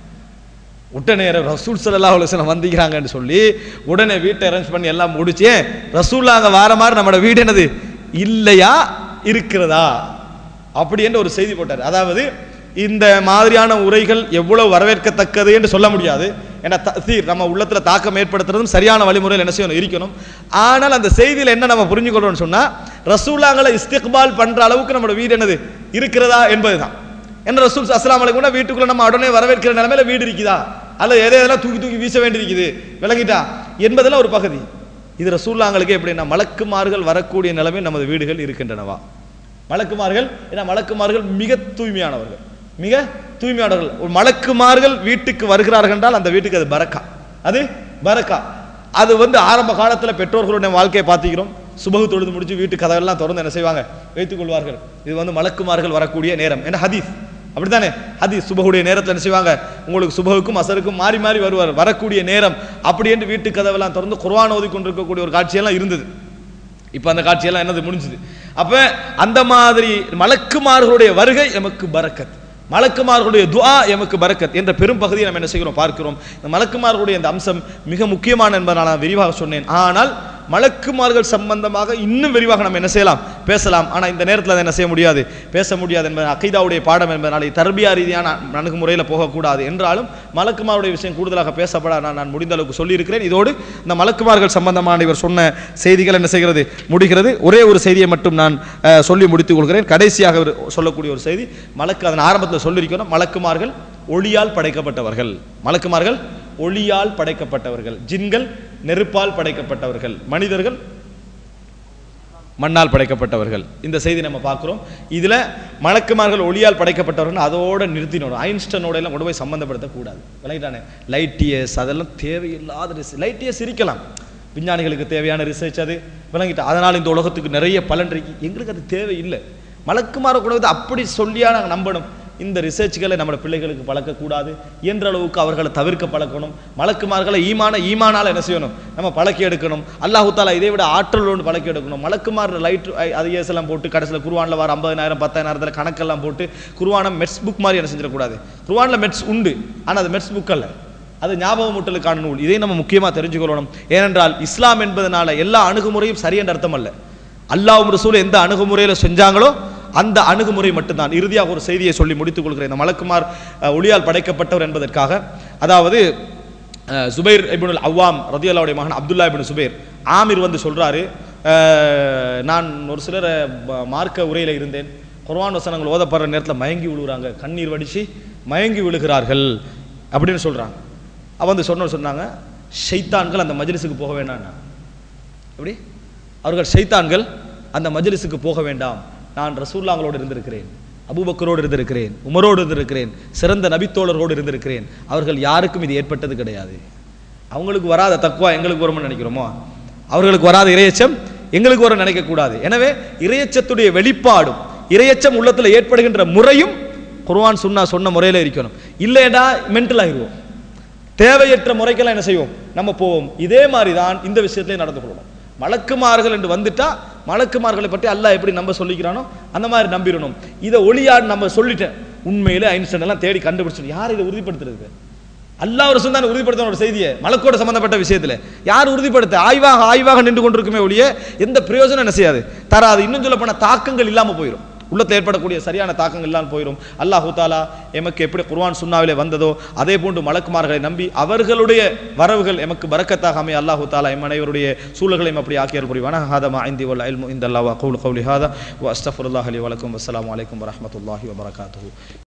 உடனே ரசூல் சல்லா அலுவலம் வந்திக்கிறாங்கன்னு சொல்லி உடனே வீட்டை அரேஞ்ச் பண்ணி எல்லாம் முடிச்சு ரசூல்லா அங்க வார மாதிரி நம்மளோட வீடு என்னது இல்லையா இருக்கிறதா அப்படி என்று ஒரு செய்தி போட்டார் அதாவது இந்த மாதிரியான உரைகள் எவ்வளவு வரவேற்கத்தக்கது என்று சொல்ல முடியாது ஏன்னா தீர் நம்ம உள்ளத்துல தாக்கம் ஏற்படுத்துறதும் சரியான வழிமுறையில் என்ன செய்யணும் இருக்கணும் ஆனால் அந்த செய்தியில் என்ன நம்ம புரிஞ்சுக்கொள்ளணும்னு சொன்னா ரசூலாங்களை இஸ்திக்பால் பண்ற அளவுக்கு நம்மளோட வீடு என்னது இருக்கிறதா என்பதுதான் என்ன ரசூல் அஸ்லாம் அலைக்கும் கூட வீட்டுக்குள்ள நம்ம உடனே வரவேற்கிற நிலைமையில வீடு இருக்குதா அல்ல எதை எதெல்லாம் தூக்கி தூக்கி வீச வேண்டியிருக்குது விளங்கிட்டா என்பதெல்லாம் ஒரு பகுதி இது ரசூல்லாங்களுக்கு எப்படின்னா மலக்குமார்கள் வரக்கூடிய நிலைமை நமது வீடுகள் இருக்கின்றனவா மலக்குமார்கள் ஏன்னா மலக்குமார்கள் மிக தூய்மையானவர்கள் மிக தூய்மையானவர்கள் ஒரு மலக்குமார்கள் வீட்டுக்கு வருகிறார்கள் என்றால் அந்த வீட்டுக்கு அது பரக்கா அது பரக்கா அது வந்து ஆரம்ப காலத்தில் பெற்றோர்களுடைய வாழ்க்கையை பார்த்துக்கிறோம் சுபகு தொழுது முடிச்சு வீட்டு கதவெல்லாம் திறந்து என்ன செய்வாங்க வைத்துக் கொள்வார்கள் இது வந்து மலக்குமார்கள் வரக்கூடிய நேரம் என்ன ஹதீஸ் அப்படித்தானே ஹதீஸ் சுபகுடைய நேரத்தில் என்ன செய்வாங்க உங்களுக்கு சுபகுக்கும் அசருக்கும் மாறி மாறி வருவார் வரக்கூடிய நேரம் அப்படி என்று வீட்டு கதவெல்லாம் திறந்து குர்ஆன் ஓதி கொண்டிருக்கக்கூடிய ஒரு காட்சியெல்லாம் இருந்தது இப்போ அந்த காட்சியெல்லாம் என்னது முடிஞ்சது அப்ப அந்த மாதிரி மலக்குமார்களுடைய வருகை எமக்கு பரக்கத் மலக்குமார்களுடைய துஆ எமக்கு பரக்கத் என்ற பெரும் பகுதியை நம்ம என்ன செய்கிறோம் பார்க்கிறோம் இந்த மலக்குமார்களுடைய இந்த அம்சம் மிக முக்கியமான என்பதை நான் விரிவாக சொன்னேன் ஆனால் மலக்குமார்கள் சம்பந்தமாக இன்னும் விரிவாக நம்ம என்ன செய்யலாம் பேசலாம் ஆனால் இந்த நேரத்தில் அதை என்ன செய்ய முடியாது பேச முடியாது என்பது அகைதாவுடைய பாடம் என்பதனால தர்பியா ரீதியான அணுகுமுறையில் போகக்கூடாது என்றாலும் மலக்குமாருடைய விஷயம் கூடுதலாக பேசப்பட நான் நான் முடிந்த அளவுக்கு சொல்லியிருக்கிறேன் இதோடு இந்த மலக்குமார்கள் சம்பந்தமான இவர் சொன்ன செய்திகள் என்ன செய்கிறது முடிகிறது ஒரே ஒரு செய்தியை மட்டும் நான் அஹ், சொல்லி முடித்துக் கொள்கிறேன் கடைசியாக இவர் சொல்லக்கூடிய ஒரு செய்தி மலக்கு அதன் ஆரம்பத்தில் சொல்லியிருக்கிறோம் மலக்குமார்கள் ஒளியால் படைக்கப்பட்டவர்கள் மலக்குமார்கள் ஒளியால் படைக்கப்பட்டவர்கள் ஜின்கள் நெருப்பால் படைக்கப்பட்டவர்கள் மனிதர்கள் மண்ணால் படைக்கப்பட்டவர்கள் இந்த செய்தி நம்ம பார்க்குறோம் இதில் மலக்குமார்கள் ஒளியால் படைக்கப்பட்டவர்கள் அதோட நிறுத்தினோம் ஐன்ஸ்டனோட எல்லாம் கொண்டு போய் சம்மந்தப்படுத்தக்கூடாது விளங்கிட்டானே லைட் இயர்ஸ் அதெல்லாம் தேவையில்லாத ரிசர்ச் லைட் இயர்ஸ் இருக்கலாம் விஞ்ஞானிகளுக்கு தேவையான ரிசர்ச் அது விளங்கிட்டா அதனால் இந்த உலகத்துக்கு நிறைய பலன் இருக்கு எங்களுக்கு அது தேவையில்லை மலக்குமார கூட வந்து அப்படி சொல்லியா நாங்கள் நம்பணும் இந்த ரிசர்ச்களை நம்ம பிள்ளைகளுக்கு பழக்கக்கூடாது என்ற அளவுக்கு அவர்களை தவிர்க்க பழக்கணும் மலக்குமார்களை ஈமான ஈமானால என்ன செய்யணும் நம்ம பழக்கி எடுக்கணும் அல்லாஹு தாலா இதை விட ஆற்றலோடு பழக்கி எடுக்கணும் மலக்குமார் லைட் அது எல்லாம் போட்டு கடைசியில் குருவானில் வர ஐம்பதாயிரம் பத்தாயிரத்தில் கணக்கெல்லாம் போட்டு குருவானம் மெட்ஸ் புக் மாதிரி என்ன செஞ்சிடக்கூடாது குருவானில் மெட்ஸ் உண்டு ஆனால் அது மெட்ஸ் புக் அல்ல அது ஞாபகமூட்டலுக்கான நூல் இதை நம்ம முக்கியமாக தெரிஞ்சுக்கொள்ளணும் ஏனென்றால் இஸ்லாம் என்பதனால எல்லா அணுகுமுறையும் சரி என்ற அர்த்தம் அல்ல அல்லாஹ்வும் ரசூல் எந்த அணுகுமுறையில் செஞ்சாங்களோ அந்த அணுகுமுறை மட்டும்தான் இறுதியாக ஒரு செய்தியை சொல்லி முடித்துக் கொள்கிறேன் இந்த மலக்குமார் அஹ், ஒளியால் படைக்கப்பட்டவர் என்பதற்காக அதாவது அஹ், சுபைர் இப்னுல் அவ்வாம் ரதியல்லாவுடைய மகன் அப்துல்லா இப்னு சுபைர் ஆமிர் வந்து சொல்றாரு அஹ், நான் ஒரு சிலர் ப- மார்க்க உரையில் இருந்தேன் குர்ஆன் வசனங்கள் ஓதப்படுற நேரத்தில் மயங்கி விழுகிறாங்க கண்ணீர் வடிச்சு மயங்கி விழுகிறார்கள் அப்படின்னு சொல்றாங்க அவ வந்து சொன்ன சொன்னாங்க ஷைத்தான்கள் அந்த மஜ்லிஸுக்கு போக வேண்டாம் எப்படி அவர்கள் ஷைத்தான்கள் அந்த மஜ்லிஸுக்கு போக வேண்டாம் நான் ரசூல்லாங்களோடு இருந்திருக்கிறேன் அபூபக்கரோடு இருந்திருக்கிறேன் உமரோடு இருந்திருக்கிறேன் சிறந்த நபித்தோழரோடு இருந்திருக்கிறேன் அவர்கள் யாருக்கும் இது ஏற்பட்டது கிடையாது அவங்களுக்கு வராத தக்குவா எங்களுக்கு வரும்னு நினைக்கிறோமோ அவர்களுக்கு வராத இரையச்சம் எங்களுக்கு வரும் நினைக்கக்கூடாது எனவே இரையச்சத்துடைய வெளிப்பாடும் இரையச்சம் உள்ளத்தில் ஏற்படுகின்ற முறையும் குர்ஆன் சுன்னா சொன்ன முறையில் இருக்கணும் இல்லைடா மென்டல் ஆகிடுவோம் தேவையற்ற முறைக்கெல்லாம் என்ன செய்வோம் நம்ம போவோம் இதே மாதிரி தான் இந்த விஷயத்திலே நடந்து கொள்ளணும் மலக்குமார்கள் என்று வந்துட்டா மலக்குமார்களை பற்றி அல்லாஹ் எப்படி நம்ம சொல்லிக்கிறானோ அந்த மாதிரி நம்பிடணும் இதை ஒளியாடு நம்ம சொல்லிட்டேன் உண்மையிலே ஐன்ஸ்டைன் எல்லாம் தேடி கண்டுபிடிச்சு யார் இதை உறுதிப்படுத்துறது அல்லாஹ் ஒரு தான் உறுதிப்படுத்தின ஒரு செய்தியை மலக்கோட சம்பந்தப்பட்ட விஷயத்துல யார் உறுதிப்படுத்த ஆய்வாக ஆய்வாக நின்று கொண்டிருக்குமே ஒழிய எந்த பிரயோஜனம் என்ன செய்யாது தராது இன்னும் சொல்ல போனா தாக்கங்கள் இல்லாம போயிடும் உள்ளத்தில் ஏற்படக்கூடிய சரியான தாக்கங்கள் எல்லாம் போயிடும் அல்லாஹு தாலா எமக்கு எப்படி குர்ஆன் சுன்னாவிலே வந்ததோ அதே போன்று மலக்குமார்களை நம்பி அவர்களுடைய வரவுகள் எமக்கு பரக்கத்தாக அமைய அல்லாஹு தாலா எம் அனைவருடைய சூழல்களையும் அப்படி ஆக்கியல் புரிவான ஹாதா மா ஐந்தி வல்ல இல்மு இந்த அல்லாஹ் கவுல் கவுலி ஹாதா வ அஸ்தஃபுல்லாஹ் அலி வலக்கும் அஸ்ஸலாமு அலைக்கும் வரஹ்மத்துல்லாஹி வபரகாத்துஹு